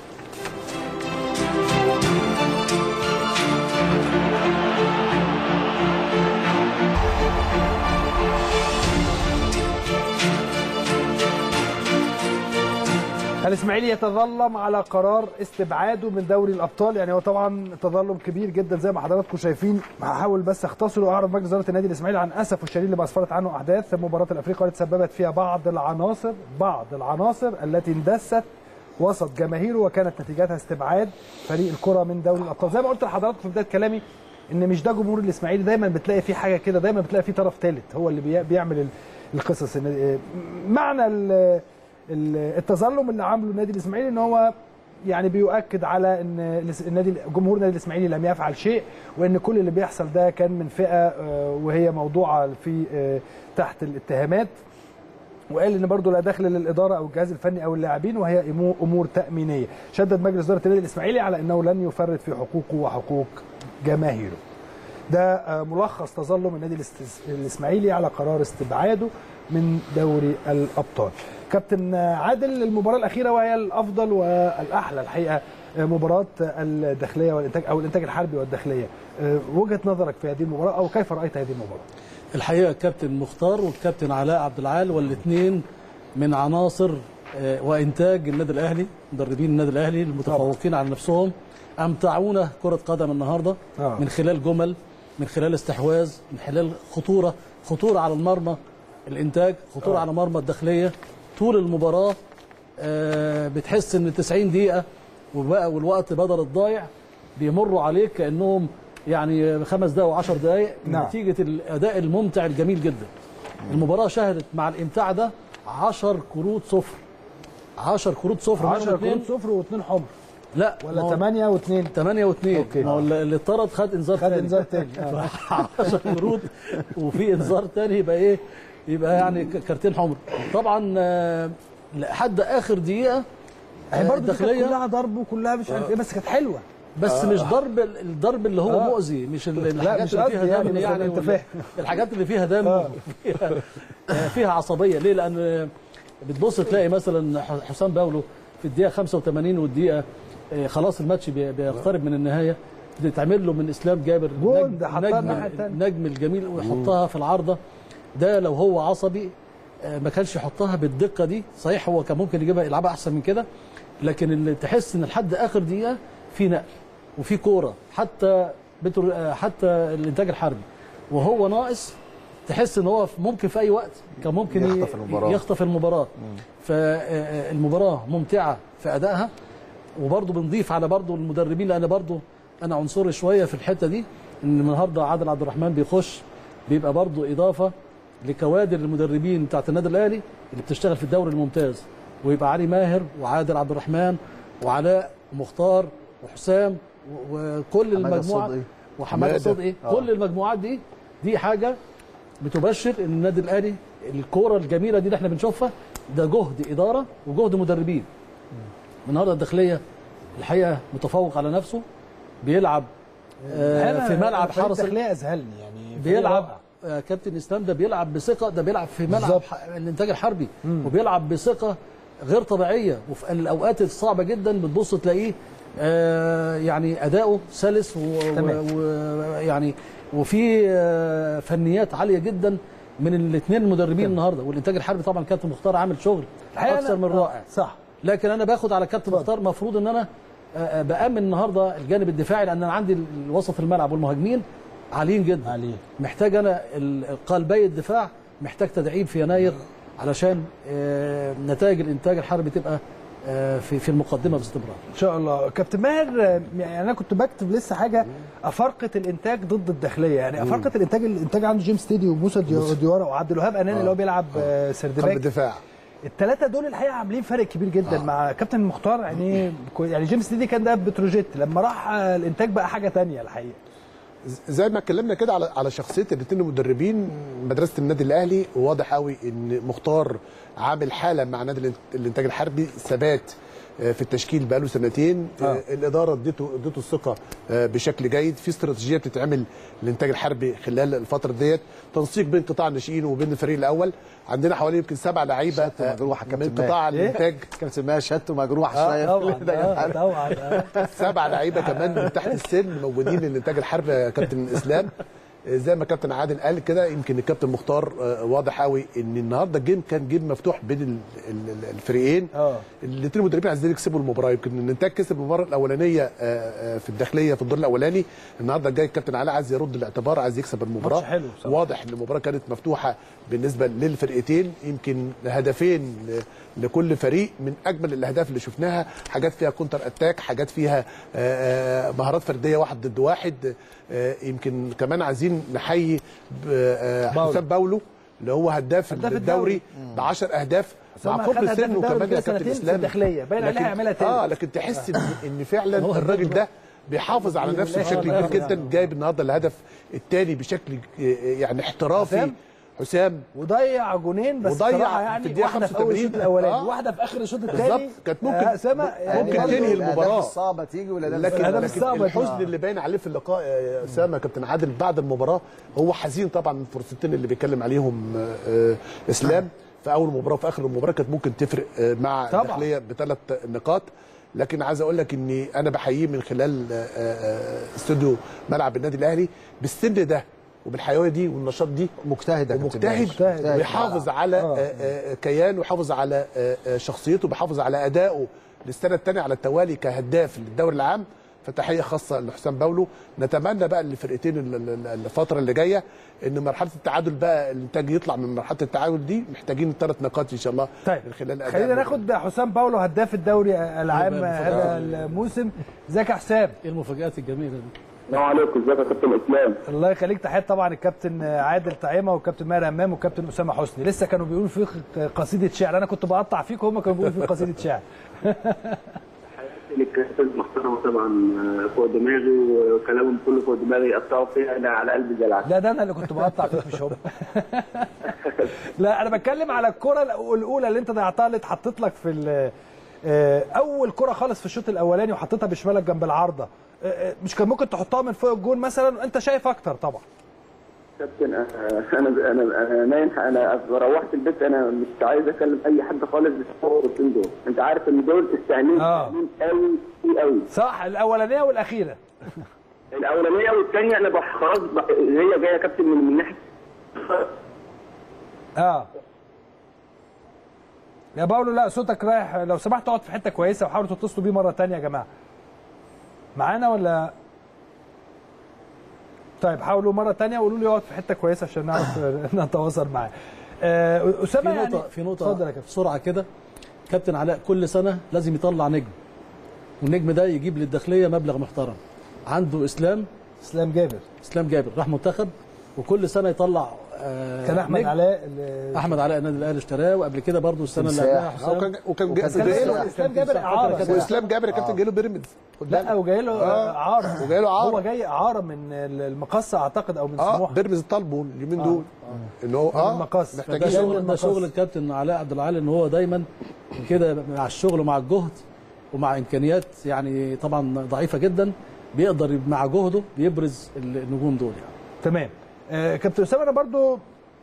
الاسماعيلي يتظلم على قرار استبعاده من دوري الابطال يعني هو طبعا تظلم كبير جدا زي ما حضراتكم شايفين هحاول بس اختصر واعرض مجلس اداره النادي الاسماعيلي عن اسف الشديد اللي اسفرت عنه احداث مباراه الافريقيا والتي تسببت فيها بعض العناصر بعض العناصر التي اندست وسط جماهيره وكانت نتيجتها استبعاد فريق الكره من دوري الابطال زي ما قلت لحضراتكم في بدايه كلامي ان مش ده جمهور الاسماعيلي دايما بتلاقي في حاجه كده دايما بتلاقي في طرف ثالث هو اللي بي- بيعمل ال- القصص النادي- معنى ال- ال- التظلم اللي عامله النادي الاسماعيلي ان هو يعني بيؤكد على ان الاس- النادي جمهور النادي الاسماعيلي لم يفعل شيء وان كل اللي بيحصل ده كان من فئه آه، وهي موضوعه في آه، تحت الاتهامات وقال ان برضه لا دخل للاداره او الجهاز الفني او اللاعبين وهي إمو- امور تامينيه شدد مجلس اداره النادي الاسماعيلي على انه لن يفرط في حقوقه وحقوق جماهيره ده آه، ملخص تظلم النادي الاستس- الاسماعيلي على قرار استبعاده من دوري الابطال كابتن آه، عادل المباراه الاخيره وهي الافضل والاحلى الحقيقه آه، مباراه الداخليه والانتاج او الانتاج الحربي والداخليه آه، وجهه نظرك في هذه المباراه او كيف رايت هذه المباراه الحقيقه الكابتن مختار والكابتن علاء عبد العال والاثنين من عناصر آه، وانتاج النادي الاهلي مدربين النادي الاهلي المتفوقين على نفسهم امتعونا كره قدم النهارده آه. من خلال جمل من خلال استحواذ من خلال خطوره خطوره على المرمى الانتاج خطوره آه. على مرمى الداخليه طول المباراه آه، بتحس ان 90 دقيقه وبقى والوقت بدل الضايع بيمروا عليك كانهم يعني خمس دقائق وعشر دقائق نعم. نتيجه الاداء الممتع الجميل جدا المباراه شهدت مع الامتاع ده 10 كروت صفر 10 كروت صفر 10 كروت صفر واثنين حمر لا ولا 8 و2 8 و2 أوكي. ما هو اللي اللي اتطرد خد انذار خد تاني انذار تاني. آه. 10 كروت وفي انذار تاني يبقى ايه يبقى يعني ك- كارتين حمر طبعا آه، لحد اخر دقيقه هي آه، برضه دي كانت الداخليه كلها ضرب وكلها مش عارف ايه بس كانت حلوه بس آه. مش ضرب الضرب اللي هو مؤذي مش ال- الحاجات مش اللي قصدي فيها يعني، دم بس يعني أنت وال- فاهم. الحاجات اللي فيها دم وفيها آه، فيها عصبيه ليه لان بتبص تلاقي مثلا ح- حسام باولو في الدقيقه 85 والدقيقه آه، خلاص الماتش بي- بيقترب من النهايه بتتعمل له من اسلام جابر جول نجم- ده حطها الناحية نجم التانية. النجم الجميل ويحطها في العارضه ده لو هو عصبي آه، ما كانش يحطها بالدقه دي صحيح هو كان ممكن يجيبها يلعبها احسن من كده لكن اللي تحس ان لحد اخر دقيقه في نقل وفي كوره حتى بتر... آه، حتى الانتاج الحربي وهو ناقص تحس ان هو ممكن في اي وقت كان ممكن ي- يخطف المباراة. يخطف المباراه فالمباراه ممتعه في ادائها وبرضه بنضيف على برضه المدربين لان برضه انا عنصري شويه في الحته دي ان النهارده عادل عبد الرحمن بيخش بيبقى برضه اضافه لكوادر المدربين بتاعت النادي الاهلي اللي بتشتغل في الدوري الممتاز ويبقى علي ماهر وعادل عبد الرحمن وعلاء ومختار وحسام و- وكل حمادة المجموعه صدقي. وحماده حمادة. صدقي آه. كل المجموعات دي دي حاجه بتبشر ان النادي الاهلي الكوره الجميله دي اللي احنا بنشوفها ده جهد اداره وجهد مدربين النهارده الداخليه الحقيقه متفوق على نفسه بيلعب آه أنا في ملعب فريق حرس الداخليه اذهلني يعني فريق بيلعب رائع. آه كابتن اسلام ده بيلعب بثقه ده بيلعب في ملعب بالظبط. ح- الانتاج الحربي وبيلعب بثقه غير طبيعيه وفي الاوقات الصعبه جدا بتبص تلاقيه آه يعني اداؤه سلس تمام. ويعني وفي آه فنيات عاليه جدا من الاثنين المدربين النهارده والانتاج الحربي طبعا كابتن مختار عامل شغل الحقيقة اكثر أنا- من رائع صح لكن انا باخد على كابتن مختار المفروض ان انا آه، آه، بامن النهارده الجانب الدفاعي لان انا عندي ال- وسط الملعب والمهاجمين عاليين جدا عاليين محتاج انا ال- قلبي الدفاع محتاج تدعيم في يناير علشان آه، نتائج الانتاج الحربي تبقى آه، في في المقدمه باستمرار ان شاء الله كابتن ماهر آه، يعني انا كنت بكتب لسه حاجه افارقه الانتاج ضد الداخليه يعني افارقه الانتاج الانتاج عنده جيمس تيدي وموسى ديو- ديورا وعبد الوهاب اناني اللي هو بيلعب آه، سردباك قلب الدفاع الثلاثه دول الحقيقه عاملين فرق كبير جدا آه. مع كابتن مختار يعني كو- يعني جيمس تيدي كان ده في بتروجيت لما راح آه، الانتاج بقى حاجه تانية الحقيقه زي ما اتكلمنا كده على على شخصيه الاثنين المدربين مدرسه النادي الاهلي واضح قوي ان مختار عامل حاله مع نادي الانت- الانتاج الحربي ثبات آه، في التشكيل بقاله سنتين آه. الاداره اديته اديته الثقه آه، بشكل جيد في استراتيجيه بتتعمل للانتاج الحربي خلال الفتره ديت تنسيق بين قطاع الناشئين وبين الفريق الاول عندنا حوالي يمكن سبع لعيبه آه، مجروحه من كابتن قطاع ماهر. الانتاج كابتن ماهر شهادته مجروحه آه، شويه طبعا في الإنتاج آه، الحربي. طبعا آه. سبع لعيبه كمان من تحت السن موجودين للانتاج الحربي يا كابتن اسلام زي ما كابتن عادل قال كده يمكن الكابتن مختار آه، واضح قوي ان النهارده الجيم كان جيم مفتوح بين ال- ال- ال- الفريقين اه الاثنين المدربين عايزين يكسبوا المباراه يمكن الانتاج كسب المباراه الاولانيه آه، آه، في الداخليه في الدور الاولاني النهارده الجاي الكابتن علاء عايز يرد الاعتبار عايز يكسب المباراه ماتش حلو بصراحة. واضح ان المباراه كانت مفتوحه بالنسبه للفرقتين يمكن هدفين ل- لكل فريق من اجمل الاهداف اللي شفناها حاجات فيها كونتر اتاك حاجات فيها آه، آه، مهارات فرديه واحد ضد واحد آه، يمكن كمان عايزين نحيي ب- آه، باولو. حسام باولو اللي هو هداف, هداف الدوري الدوري. ب 10 اهداف أسامة مع خد كبر هداف سنه الدوري كمان كده يا كابتن سنتين في اسلام الداخلية. باين عليه لكن- هيعملها تاني. اه لكن تحس ان ان فعلا هو الراجل هداف ده بيحافظ على نفسه لا، بشكل لا، كبير لا. جدا جايب النهارده الهدف الثاني بشكل آه، يعني احترافي حسام؟ حسام وضيع جونين بس وضيع بصراحة في يعني الدقيقة واحده في اول 85. الشوط الاولاني آه. واحده في اخر الشوط الثاني بالظبط كانت ممكن آه، اسامه يعني ممكن برضه تنهي الأهداف المباراه الصعبه تيجي والأهداف لكن, الأهداف لكن الصعبة دي. الحزن اللي باين عليه في اللقاء يا اسامه كابتن عادل بعد المباراه هو حزين طبعا من الفرصتين اللي بيتكلم عليهم آه، آه، اسلام في اول مباراه وفي اخر المباراه كانت ممكن تفرق آه، مع طبعاً. الداخليه بثلاث نقاط لكن عايز اقول لك اني انا بحييه من خلال آه، آه، استوديو ملعب النادي الاهلي بالسن ده وبالحيويه دي والنشاط دي مجتهد يا كابتن ومجتهد مجتهد. ويحافظ على آه، آه، كيان ويحافظ على آه، آه، شخصيته ويحافظ على ادائه للسنه الثانيه على التوالي كهداف للدوري العام فتحيه خاصه لحسام باولو نتمنى بقى للفرقتين ال- ال- ال- الفتره اللي جايه ان مرحله التعادل بقى الانتاج يطلع من مرحله التعادل دي محتاجين ثلاث نقاط ان شاء الله طيب من خلال أداء خلينا ناخد حسام باولو هداف الدوري العام يبقى هذا المفاجأة. الموسم ازيك يا حسام ايه المفاجآت الجميله دي السلام عليكم ازيك يا كابتن اسلام الله يخليك تحيات طبعا الكابتن عادل طعيمه والكابتن ماهر همام والكابتن اسامه حسني لسه كانوا بيقولوا فيك قصيده شعر انا كنت بقطع فيك وهم كانوا بيقولوا فيك قصيده شعر الكابتن محترمه طبعا فوق دماغي وكلامهم كله فوق دماغي يقطعوا فيها انا على قلبي زي العسل لا ده انا اللي كنت بقطع فيك مش هم لا انا بتكلم على الكره الاولى اللي انت ضيعتها اللي اتحطت لك في ال- آه، اول كره خالص في الشوط الاولاني وحطيتها بشمالك جنب العارضه آه، آه، مش كان ممكن تحطها من فوق الجون مثلا انت شايف اكتر طبعا كابتن أنا- انا انا انا نايم انا روحت البيت انا مش عايز اكلم اي حد خالص بسبب الكورتين دول انت عارف ان دول استهانين آه. استهانين قوي قوي قوي صح الاولانيه والاخيره الاولانيه والثانيه انا بح- خلاص بق- هي جايه يا كابتن من من ناحيه اه يا باولو لا صوتك رايح لو سمحت اقعد في حته كويسه وحاولوا تتصلوا بيه مره تانية يا جماعه معانا ولا طيب حاولوا مره تانية وقولوا لي اقعد في حته كويسه عشان نعرف نتواصل معاه آه، في اسامه نقطه يعني في نقطه اتفضل يا كابتن بسرعه كده كابتن علاء كل سنه لازم يطلع نجم والنجم ده يجيب للداخليه مبلغ محترم عنده اسلام اسلام جابر اسلام جابر راح منتخب وكل سنه يطلع آه كان احمد نجم. علاء اللي- احمد علاء النادي الاهلي اشتراه وقبل كده برضه السنه اللي تمساح. قبلها حسام وكان وكان وكان جاي جاي له له اسلام جابر اعاره واسلام جابر يا كابتن جاي له بيراميدز خد لا بالك. وجاي له آه. اعاره وجاي له إعارة. هو جاي اعاره من المقصه اعتقد او من اه سموحه بيراميدز طالبه اليومين دول ان هو من اه المقص. ده محتاجين شغل ده المقص. شغل الكابتن علاء عبد العال ان هو دايما كده مع الشغل ومع الجهد ومع امكانيات يعني طبعا ضعيفه جدا بيقدر مع جهده بيبرز النجوم دول يعني تمام آه كابتن اسامه انا برضو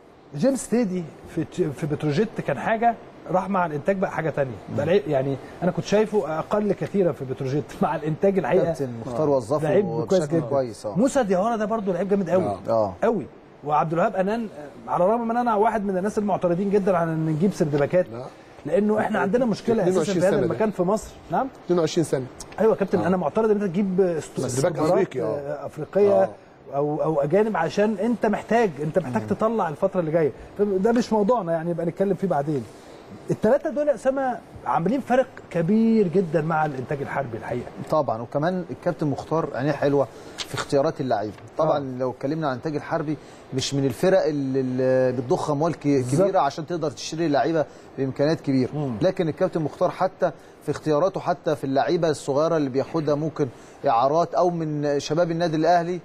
جيمس تيدي في في بتروجيت كان حاجه راح مع الانتاج بقى حاجه تانية بقى لعيب- يعني انا كنت شايفه اقل كثيرا في بتروجيت مع الانتاج الحقيقه كابتن مختار وظفه لعيب كويس بشكل جدا كويس اه موسى ديارة ده برضو لعيب جامد قوي اه قوي وعبد الوهاب انان آه، على الرغم من انا واحد من الناس المعترضين جدا على ان نجيب سردباكات لانه احنا عندنا مشكله اساسا 22 في هذا سنة ده. المكان في مصر نعم 22 سنه ايوه يا كابتن انا معترض ان انت تجيب است- سردباك استثمارات، أفريقي، آه. آه، افريقيه او او اجانب عشان انت محتاج انت محتاج تطلع الفتره اللي جايه ده مش موضوعنا يعني يبقى نتكلم فيه بعدين الثلاثه دول يا اسامه عاملين فرق كبير جدا مع الانتاج الحربي الحقيقه طبعا وكمان الكابتن مختار عينيه حلوه في اختيارات اللعيبه طبعا آه. لو اتكلمنا عن الانتاج الحربي مش من الفرق اللي, اللي بتضخ اموال ك- بالظبط. كبيره عشان تقدر تشتري لعيبه بامكانيات كبيره لكن الكابتن مختار حتى في اختياراته حتى في اللعيبه الصغيره اللي بياخدها ممكن اعارات او من شباب النادي الاهلي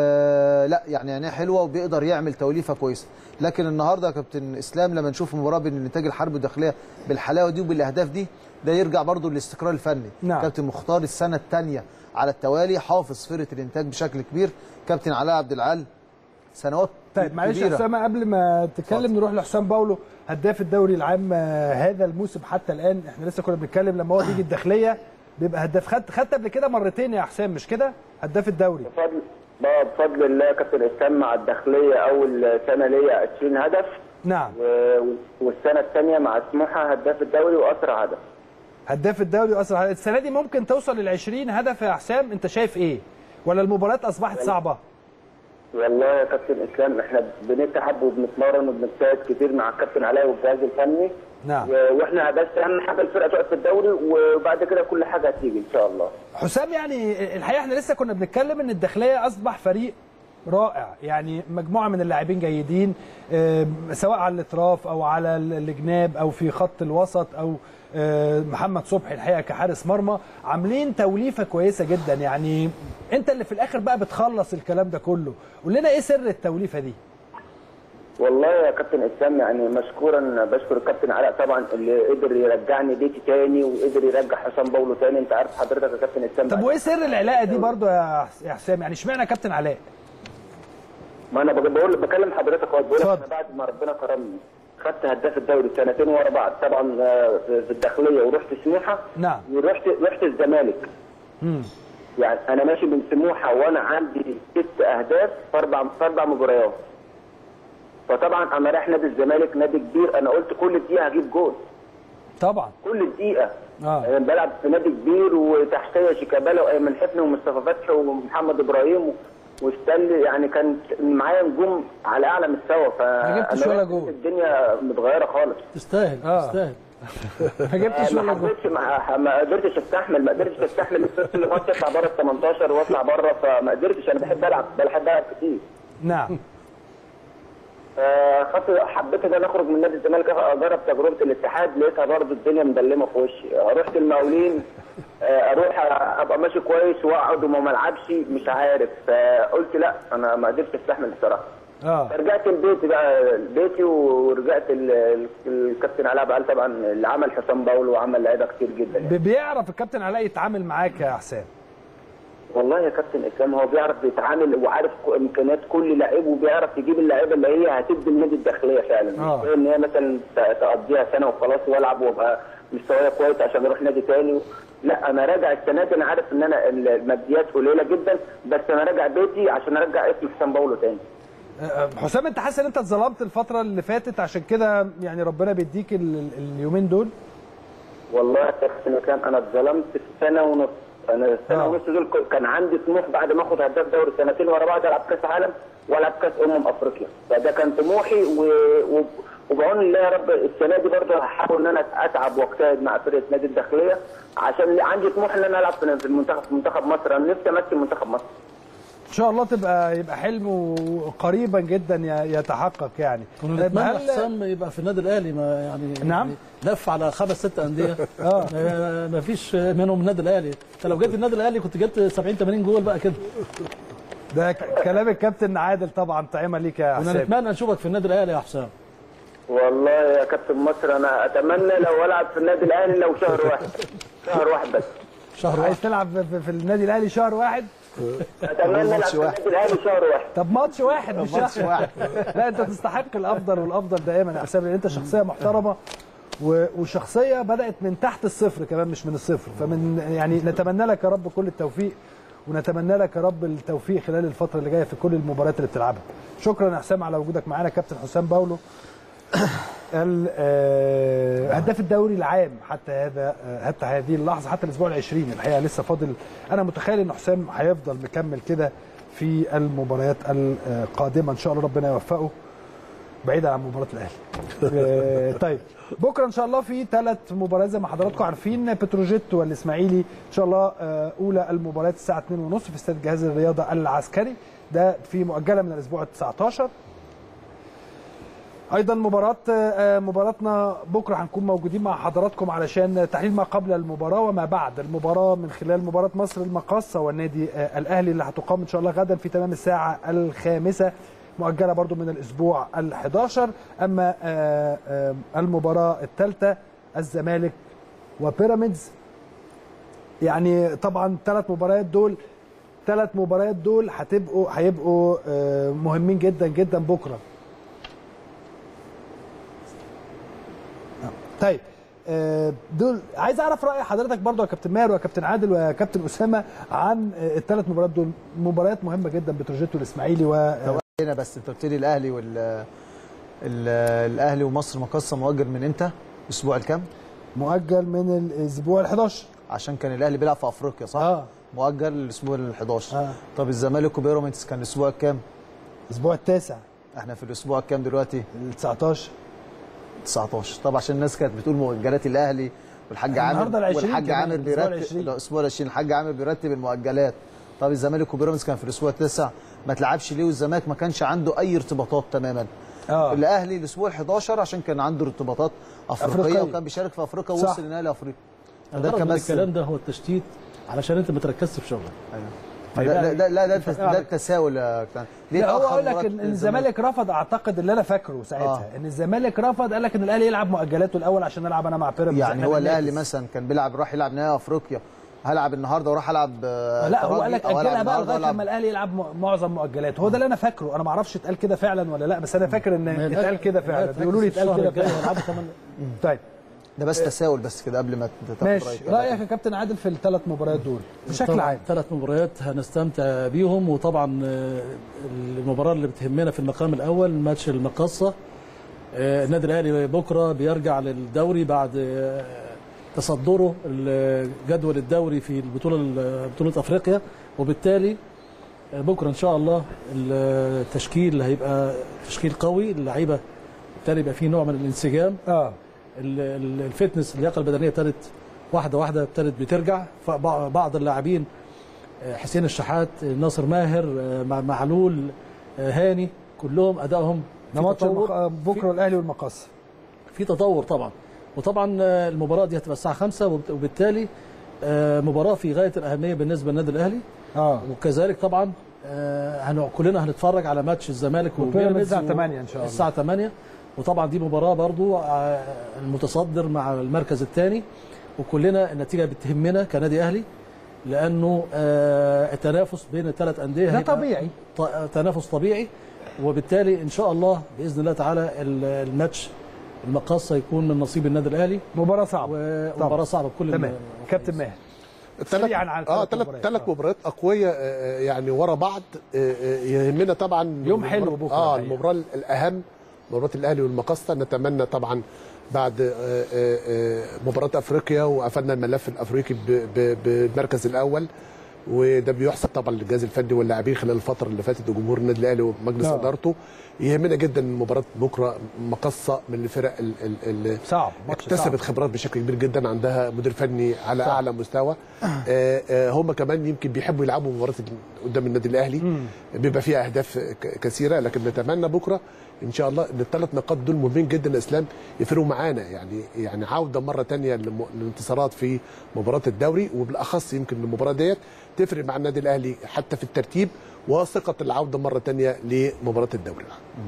آه لا يعني عينيه حلوه وبيقدر يعمل توليفه كويسه لكن النهارده يا كابتن اسلام لما نشوف مباراه بين الانتاج الحربي والداخليه بالحلاوه دي وبالاهداف دي ده يرجع برضو للاستقرار الفني نعم. كابتن مختار السنه الثانيه على التوالي حافظ فرقه الانتاج بشكل كبير كابتن علاء عبد العال سنوات طيب معلش يا كبيرة. اسامه قبل ما تتكلم نروح لحسام باولو هداف الدوري العام آه، هذا الموسم حتى الان احنا لسه كنا بنتكلم لما هو بيجي الداخليه بيبقى هداف خدت خدت قبل كده مرتين يا حسام مش كده هداف الدوري بفضل بقى بفضل الله كابتن اسلام مع الداخليه اول سنه ليا 20 هدف نعم و- والسنه الثانيه مع سموحه هداف الدوري واسرع هدف هداف الدوري واسرع هدف. السنه دي ممكن توصل لل 20 هدف يا حسام انت شايف ايه ولا المباريات اصبحت صعبه والله يا كابتن اسلام احنا بنتعب وبنتمرن وبنجتهد كتير مع الكابتن علاء والجهاز الفني نعم و- واحنا بس اهم حاجه الفرقه تقعد في الدوري وبعد كده كل حاجه هتيجي ان شاء الله حسام يعني الحقيقه احنا لسه كنا بنتكلم ان الداخليه اصبح فريق رائع يعني مجموعه من اللاعبين جيدين آه، سواء على الاطراف او على الجناب او في خط الوسط او آه، محمد صبحي الحقيقه كحارس مرمى عاملين توليفه كويسه جدا يعني انت اللي في الاخر بقى بتخلص الكلام ده كله قول لنا ايه سر التوليفه دي والله يا كابتن اسلام يعني مشكورا بشكر الكابتن علاء طبعا اللي قدر يرجعني بيتي تاني وقدر يرجع حسام باولو تاني انت عارف حضرتك يا كابتن اسلام طب وايه سر العلاقه دي برضو يا حس- يا حسام يعني اشمعنى كابتن علاء ما انا بقول بكلم حضرتك اهو بقول لك انا بعد ما ربنا كرمني خدت هداف الدوري سنتين ورا بعض طبعا آه، في الداخليه ورحت سموحه نعم ورحت رحت الزمالك مم. يعني انا ماشي من سموحه وانا عندي ست اهداف في اربع في اربع مباريات فطبعا انا رايح نادي الزمالك نادي كبير انا قلت كل دقيقه هجيب جول طبعا كل دقيقه اه انا بلعب في نادي كبير وتحتيه شيكابالا وايمن حفني ومصطفى فتحي ومحمد ابراهيم و- وستانلي يعني كان معايا نجوم على اعلى مستوى ف ما جبتش أنا ولا رحت جول. الدنيا متغيره خالص تستاهل آه. تستاهل ما جبتش ما ولا جول حبيتش ما, ما قدرتش استحمل ما قدرتش استحمل الفرصه اللي فاتت اطلع بره ال 18 واطلع بره فما قدرتش انا بحب العب بحب العب كتير نعم آه، خدت حبيت ان انا اخرج من نادي الزمالك اجرب تجربه الاتحاد لقيتها برضه الدنيا مدلمه في وشي آه، رحت المقاولين آه، اروح ابقى ماشي كويس واقعد وما ملعبش مش عارف فقلت لا انا ما قدرتش استحمل الصراحه اه رجعت البيت بقى بيتي ورجعت ال- ال- الكابتن علاء بقى طبعا اللي عمل حسام باول وعمل لعيبه كتير جدا يعني. ب- بيعرف الكابتن علاء يتعامل معاك يا حسام والله يا كابتن اسلام هو بيعرف يتعامل وعارف ك- امكانيات كل لعيب وبيعرف يجيب اللعيبه اللي هي هتدي النادي الداخليه فعلا آه. مش زي ان هي مثلا ت- تقضيها سنه وخلاص والعب وابقى مستواي كويس عشان اروح نادي تاني لا انا راجع السنه دي انا عارف ان انا الماديات قليله جدا بس انا راجع بيتي عشان ارجع اسم حسام باولو تاني آه، حسام انت حاسس ان انت اتظلمت الفتره اللي فاتت عشان كده يعني ربنا بيديك ال- ال- اليومين دول والله يا كابتن اسلام انا اتظلمت في سنه ونص انا السنه ونص دول ك- كان عندي طموح بعد ما اخد هداف دوري سنتين ورا بعض العب كاس عالم والعب كاس امم افريقيا فده كان طموحي و... و... وبعون الله يا رب السنه دي برضه هحاول ان انا اتعب واجتهد مع فرقه نادي الداخليه عشان عندي طموح ان انا العب في المنتخب في منتخب مصر انا نفسي امثل منتخب مصر ان شاء الله تبقى يبقى حلم قريبا جدا ي- يتحقق يعني ونتمنى هل- حسام يبقى في النادي الاهلي ما يعني نعم. يعني لف على خمس ست انديه اه ما فيش منهم النادي الاهلي انت لو جيت النادي الاهلي كنت جبت 70 80 جول بقى كده ده ك- كلام الكابتن عادل طبعا طعيمه ليك يا حسام ونتمنى نشوفك في النادي الاهلي يا حسام والله يا كابتن مصر انا اتمنى لو العب في النادي الاهلي لو شهر واحد شهر واحد بس شهر عايز تلعب في- في النادي الاهلي شهر واحد اتمنى العب في النادي الاهلي شهر واحد طب ماتش واحد مش ماتش شهر. واحد. لا انت تستحق الافضل والافضل دائما يا حسام لان انت شخصيه محترمه و- وشخصيه بدات من تحت الصفر كمان مش من الصفر فمن يعني نتمنى لك يا رب كل التوفيق ونتمنى لك يا رب التوفيق خلال الفتره اللي جايه في كل المباريات اللي بتلعبها شكرا يا حسام على وجودك معانا كابتن حسام باولو ال- آه، هداف الدوري العام حتى هذا آه، حتى هذه اللحظه حتى الاسبوع العشرين الحقيقه لسه فاضل انا متخيل ان حسام هيفضل مكمل كده في المباريات القادمه ان شاء الله ربنا يوفقه بعيدا عن مباراه الاهلي آه، طيب بكره ان شاء الله في ثلاث مباريات زي ما حضراتكم عارفين بتروجيت والاسماعيلي ان شاء الله آه، اولى المباريات الساعه 2:30 في استاد جهاز الرياضه العسكري ده في مؤجله من الاسبوع ال 19 ايضا مباراه آه، مباراتنا بكره هنكون موجودين مع حضراتكم علشان تحليل ما قبل المباراه وما بعد المباراه من خلال مباراه مصر المقاصه والنادي آه، الاهلي اللي هتقام ان شاء الله غدا في تمام الساعه الخامسه مؤجله برضو من الاسبوع ال11 اما آه، آه، المباراه الثالثه الزمالك وبيراميدز يعني طبعا ثلاث مباريات دول ثلاث مباريات دول هتبقوا هيبقوا آه، مهمين جدا جدا بكره طيب آه، دول عايز اعرف راي حضرتك برضو يا كابتن ماهر ويا كابتن عادل ويا كابتن اسامه عن آه، الثلاث مباريات دول مباريات مهمه جدا بتروجيت والاسماعيلي و آه، هنا بس انت قلت لي الاهلي وال ال- الاهلي ومصر مقصه مؤجل من امتى؟ الاسبوع الكام؟ مؤجل من الاسبوع ال11 عشان كان الاهلي بيلعب في افريقيا صح؟ اه مؤجل الاسبوع ال11 آه. طب الزمالك وبيراميدز كان الاسبوع الكام؟ الاسبوع التاسع احنا في الاسبوع الكام دلوقتي؟ ال 19 19 طب عشان الناس كانت بتقول مؤجلات الاهلي والحاج عامر النهارده العشرين والحاج كمان، عامر الأسبوع بيرتب العشرين. لا، الاسبوع ال 20 الحاج عامر بيرتب المؤجلات طب الزمالك وبيراميدز كان في الاسبوع التاسع ما تلعبش ليه والزمالك ما كانش عنده اي ارتباطات تماما آه. الاهلي الاسبوع ال11 عشان كان عنده ارتباطات افريقيه, أفريقية. وكان بيشارك في افريقيا صح. ووصل لنهائي افريقيا الغرض كان من بس- الكلام ده هو التشتيت علشان انت ما تركزش في شغلك لا لا لا, لا ده, التس- ده التساؤل يا كابتن. ليه لا هو اتأخر اقول لك مباراة ان إن الزمالك رفض اعتقد اللي انا فاكره ساعتها آه. ان الزمالك رفض قال لك ان الاهلي يلعب مؤجلاته الاول عشان العب انا مع بيراميدز يعني إحنا هو بننافس. الاهلي مثلا كان بيلعب راح يلعب نهائي افريقيا هلعب النهارده وراح العب آه، لا هو ترجي قال لك أو هلعب اجلها بقى النهاردة لغايه وألعب- لما الاهلي يلعب م- معظم مؤجلاته هو ده اللي انا فاكره انا ما اعرفش اتقال كده فعلا ولا لا بس انا فاكر ان ما هي اتقال الأهلي- كده فعلا الأهلي بيقولوا لي تركز اتقال الشهر كده الجاي فعلا هيلعبوا كمان طيب ده بس تساؤل بس كده قبل ما تاخد ماشي رايك رايك يا كابتن عادل في الثلاث مباريات دول بشكل عام ثلاث مباريات هنستمتع بيهم وطبعا آه، المباراه اللي بتهمنا في المقام الاول ماتش المقصه آه، النادي الاهلي بكره بيرجع للدوري بعد آه، تصدره ال- جدول الدوري في البطوله بطوله افريقيا وبالتالي آه، بكره ان شاء الله التشكيل هيبقى تشكيل قوي اللعيبه بالتالي يبقى فيه نوع من الانسجام اه ال- ال- الفتنس اللياقه البدنيه ابتدت واحده واحده ابتدت بترجع فبعض اللاعبين آه، حسين الشحات آه، ناصر ماهر آه، مع- معلول آه، هاني كلهم ادائهم ده في ماتش تطور. المق- بكره الاهلي والمقص في تطور طبعا وطبعا آه، المباراه دي هتبقى الساعه 5 وبت- وبالتالي آه، مباراه في غايه الاهميه بالنسبه للنادي الاهلي اه وكذلك طبعا آه، هن- كلنا هنتفرج على ماتش الزمالك وبيراميدز الساعة و- 8 إن شاء الله. الساعه 8 وطبعا دي مباراه برضو آه، المتصدر مع المركز الثاني وكلنا النتيجه بتهمنا كنادي اهلي لانه آه، التنافس بين الثلاث انديه ده هيبقى طبيعي. ط- تنافس طبيعي وبالتالي ان شاء الله باذن الله تعالى ال- الماتش المقاصه يكون من نصيب النادي الاهلي مباراه صعبه ومباراه صعبه بكل تمام الم- كابتن ماهر ثلاث سريعاً على اه الثلاث ثلاث مباريات. ثلاث مباريات اقويه آه، يعني ورا بعض آه، آه، يهمنا طبعا يوم حلو المباراة- بكرة اه الحقيقة. المباراه الاهم مباراه الاهلي والمقصه نتمنى طبعا بعد آه، آه، آه، مباراه افريقيا وقفلنا الملف الافريقي ب- ب- بالمركز الاول وده بيحسب طبعا للجهاز الفني واللاعبين خلال الفتره اللي فاتت وجمهور النادي الاهلي ومجلس آه. ادارته يهمنا جدا مباراه بكره مقصه من الفرق ال- ال- اللي صعب ماتش صعب. اكتسبت خبرات بشكل كبير جدا عندها مدير فني على صح. اعلى مستوى آه، آه، هم كمان يمكن بيحبوا يلعبوا مباراه قدام النادي الاهلي بيبقى فيها اهداف ك- كثيره لكن نتمنى بكره ان شاء الله ان الثلاث نقاط دول مهمين جدا يا اسلام يفرقوا معانا يعني يعني عوده مره تانية للم- للانتصارات في مباراه الدوري وبالاخص يمكن المباراه ديت تفرق مع النادي الاهلي حتى في الترتيب وثقه العوده مره تانية لمباراه الدوري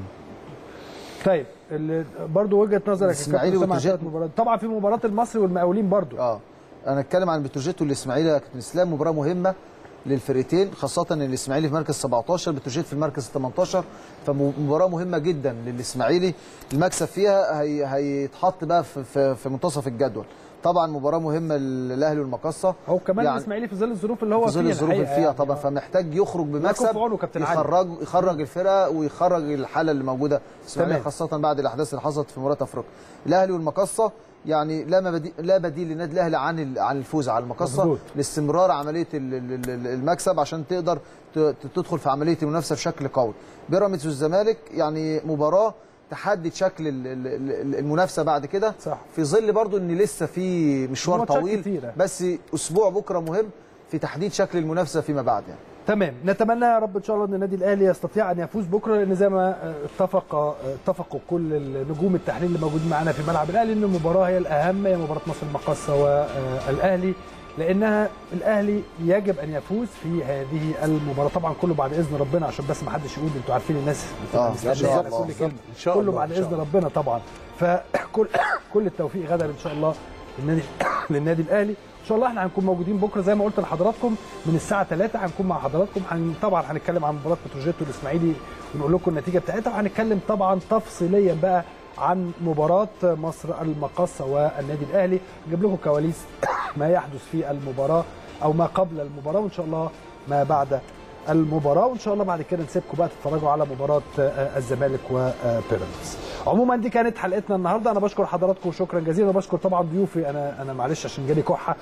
طيب اللي برضو وجهه نظرك يا الإسماعيلي كابتن سامع وترجيح. ثلاث مباريات طبعا في مباراه المصري والمقاولين برضو اه انا اتكلم عن بتروجيت والاسماعيلي يا كابتن اسلام مباراه مهمه للفرقتين خاصه ان الاسماعيلي في مركز 17 بتروجيت في المركز 18 فمباراه مهمه جدا للاسماعيلي المكسب فيها هي هيتحط بقى في, في, في منتصف الجدول طبعا مباراه مهمه للاهلي والمقصه هو كمان يعني الاسماعيلي في ظل الظروف اللي هو في ظل فيها الظروف اللي الحقيقة فيها يعني. طبعا فمحتاج يخرج يكون بمكسب في عونه كابتن علي. يخرج يخرج الفرقه ويخرج الحاله اللي موجوده في الاسماعيليه تمام. خاصه بعد الاحداث اللي حصلت في مباراه افريقيا الاهلي والمقصه يعني لا مبدي لا بديل للنادي الاهلي عن ال- عن الفوز على المقصه مظبوط. لاستمرار عمليه ال- ال- ال- المكسب عشان تقدر ت- ت- تدخل في عمليه المنافسه بشكل قوي بيراميدز والزمالك يعني مباراه تحدد شكل ال- ال- ال- المنافسه بعد كده صح. في ظل برضو ان لسه في مشوار ماتشات طويل كتيرة. بس اسبوع بكره مهم في تحديد شكل المنافسه فيما بعد يعني تمام نتمنى يا رب ان شاء الله ان النادي الاهلي يستطيع ان يفوز بكره لان زي ما آه، اتفق آه، اتفقوا كل النجوم التحليل اللي موجودين معانا في ملعب الاهلي ان المباراه هي الاهم هي مباراه مصر المقاصه والاهلي لانها الاهلي يجب ان يفوز في هذه المباراه طبعا كله بعد اذن ربنا عشان بس ما حدش يقول انتوا عارفين الناس بتبقى آه، مستنية إن شاء على الله. كل كلمه إن شاء كله الله، بعد إن شاء اذن الله. ربنا طبعا فكل كل التوفيق غدا ان شاء الله للنادي للنادي الاهلي ان شاء الله احنا هنكون موجودين بكره زي ما قلت لحضراتكم من الساعه 3 هنكون مع حضراتكم هن... طبعا هنتكلم عن مباراه بتروجيت والاسماعيلي ونقول لكم النتيجه بتاعتها وهنتكلم طبعا تفصيليا بقى عن مباراه مصر المقاصه والنادي الاهلي نجيب لكم كواليس ما يحدث في المباراه او ما قبل المباراه وان شاء الله ما بعد المباراه وان شاء الله بعد كده نسيبكم بقى تتفرجوا على مباراه آه، الزمالك وبيراميدز عموما دي كانت حلقتنا النهارده انا بشكر حضراتكم شكرا جزيلا وبشكر طبعا ضيوفي انا انا معلش عشان جالي كحه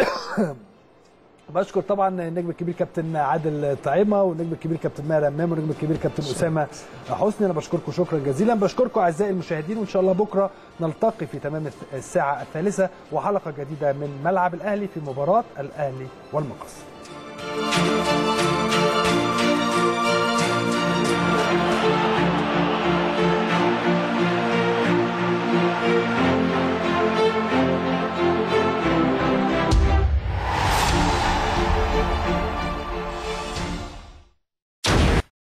بشكر طبعا النجم الكبير كابتن عادل طعيمه والنجم الكبير كابتن ماهر امام والنجم الكبير كابتن اسامه حسني انا بشكركم شكرا جزيلا بشكركم اعزائي المشاهدين وان شاء الله بكره نلتقي في تمام الساعه الثالثه وحلقه جديده من ملعب الاهلي في مباراه الاهلي والمقص